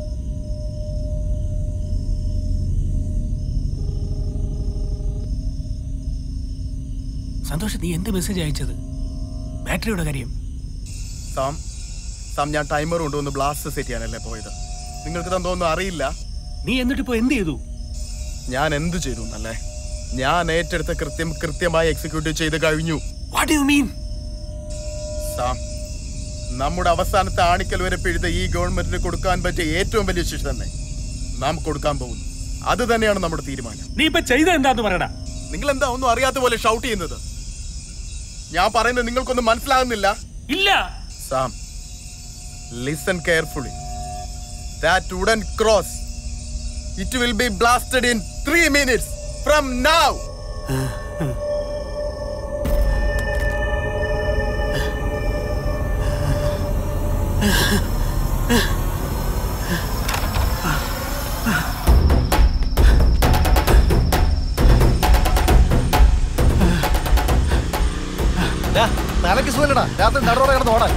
A: Santhosh നീ എന്ത് മെസ്സേജ് അയച്ചത് ബാറ്ററിയുടെ കാര്യം
H: സാം സാം ഞാൻ ടൈമർ കൊണ്ടുവന്ന് ബ്ലാസ്റ്റ് സെറ്റ് ചെയ്യാനല്ലേ പോയത് നിങ്ങൾക്ക് തന്തോന്നും അറിയില്ല
A: നീ എന്നിട്ട് ഇപ്പോ എന്ത് ചെയ്തു
H: ഞാൻ എന്ത് ചെയ്തു എന്നല്ലേ ഞാൻ ഏറ്റെടുത്ത കൃത്യം കൃത്യമായി എക്സിക്യൂട്ട് ചെയ്ത് കഴിഞ്ഞു
A: വാട്ട് യു മീൻ
H: സാം നമ്മുടെ അവസാനത്തെ ആണിക്കൽ വരെ പിഴുത ഈ ഗവൺമെന്റിന് കൊടുക്കാൻ പറ്റിയ ഏറ്റവും വലിയ ശിക്ഷ തന്നെ നാം കൊടുക്കാൻ പോകുന്നു അത് തന്നെയാണ് നമ്മുടെ തീരുമാനം
A: നീ ഇപ്പൊ ചെയ്ത എന്താന്ന് പറയടാ
H: നിങ്ങൾ എന്താ ഒന്നും അറിയാത്ത പോലെ ഷൗട്ട് ചെയ്യുന്നത് ഞാൻ പറയുന്നത് നിങ്ങൾക്കൊന്നും മനസ്സിലാകുന്നില്ല
A: ഇല്ല
H: Sam listen carefully that wooden cross it will be blasted in three minutes from now
N: തലക്ക് സുഖല്ലടാ രാത്രി നടുറോടെ കിടന്ന് ഓടാൻ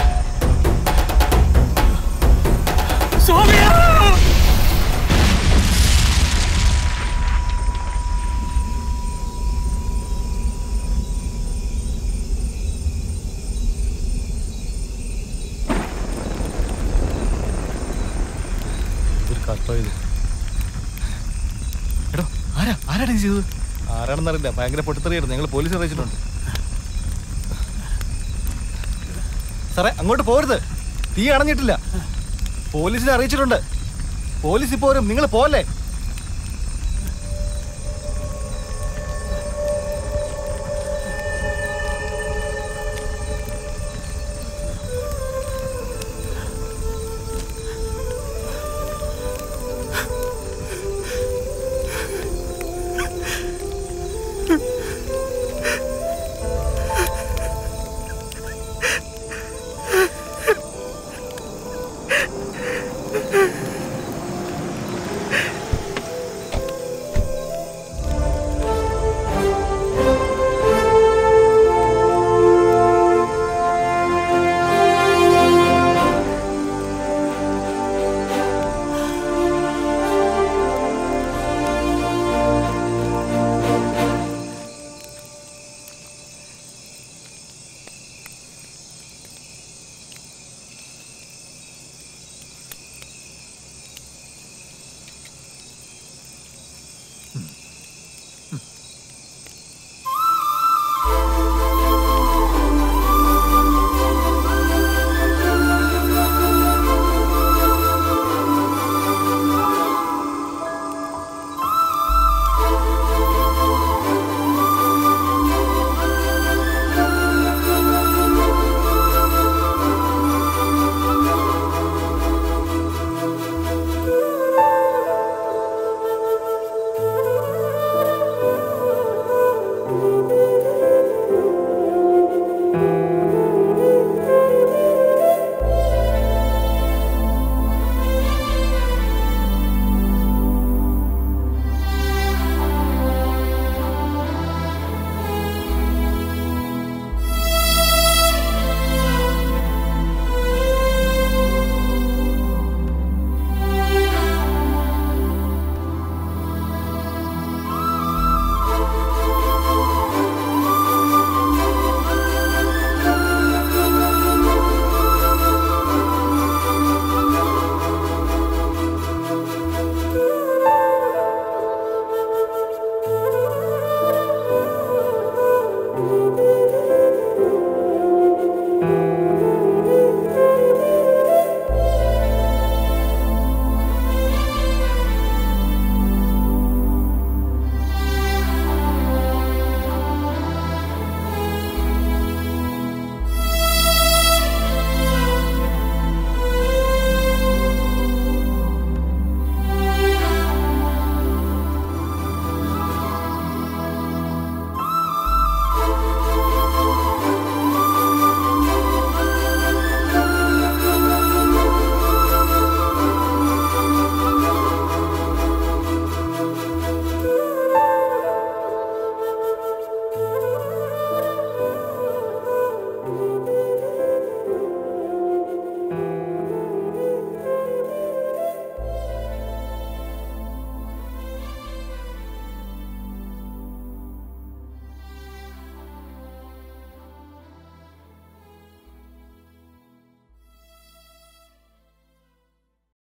N: ഒരു കഷ്ടം ഇത് എടോ ആരാ ആരാണ് ഇത് ചെയ്തത് ആരാണെന്നറിയില്ല ഭയങ്കര പൊട്ടിത്തെറിയായിരുന്നു ഞങ്ങൾ പോലീസ് അറിയിച്ചിട്ടുണ്ട് സാറേ അങ്ങോട്ട് പോരുത് തീ അണഞ്ഞിട്ടില്ല പോലീസിനെ അറിയിച്ചിട്ടുണ്ട് പോലീസ് ഇപ്പോൾ വരും നിങ്ങൾ പോലെ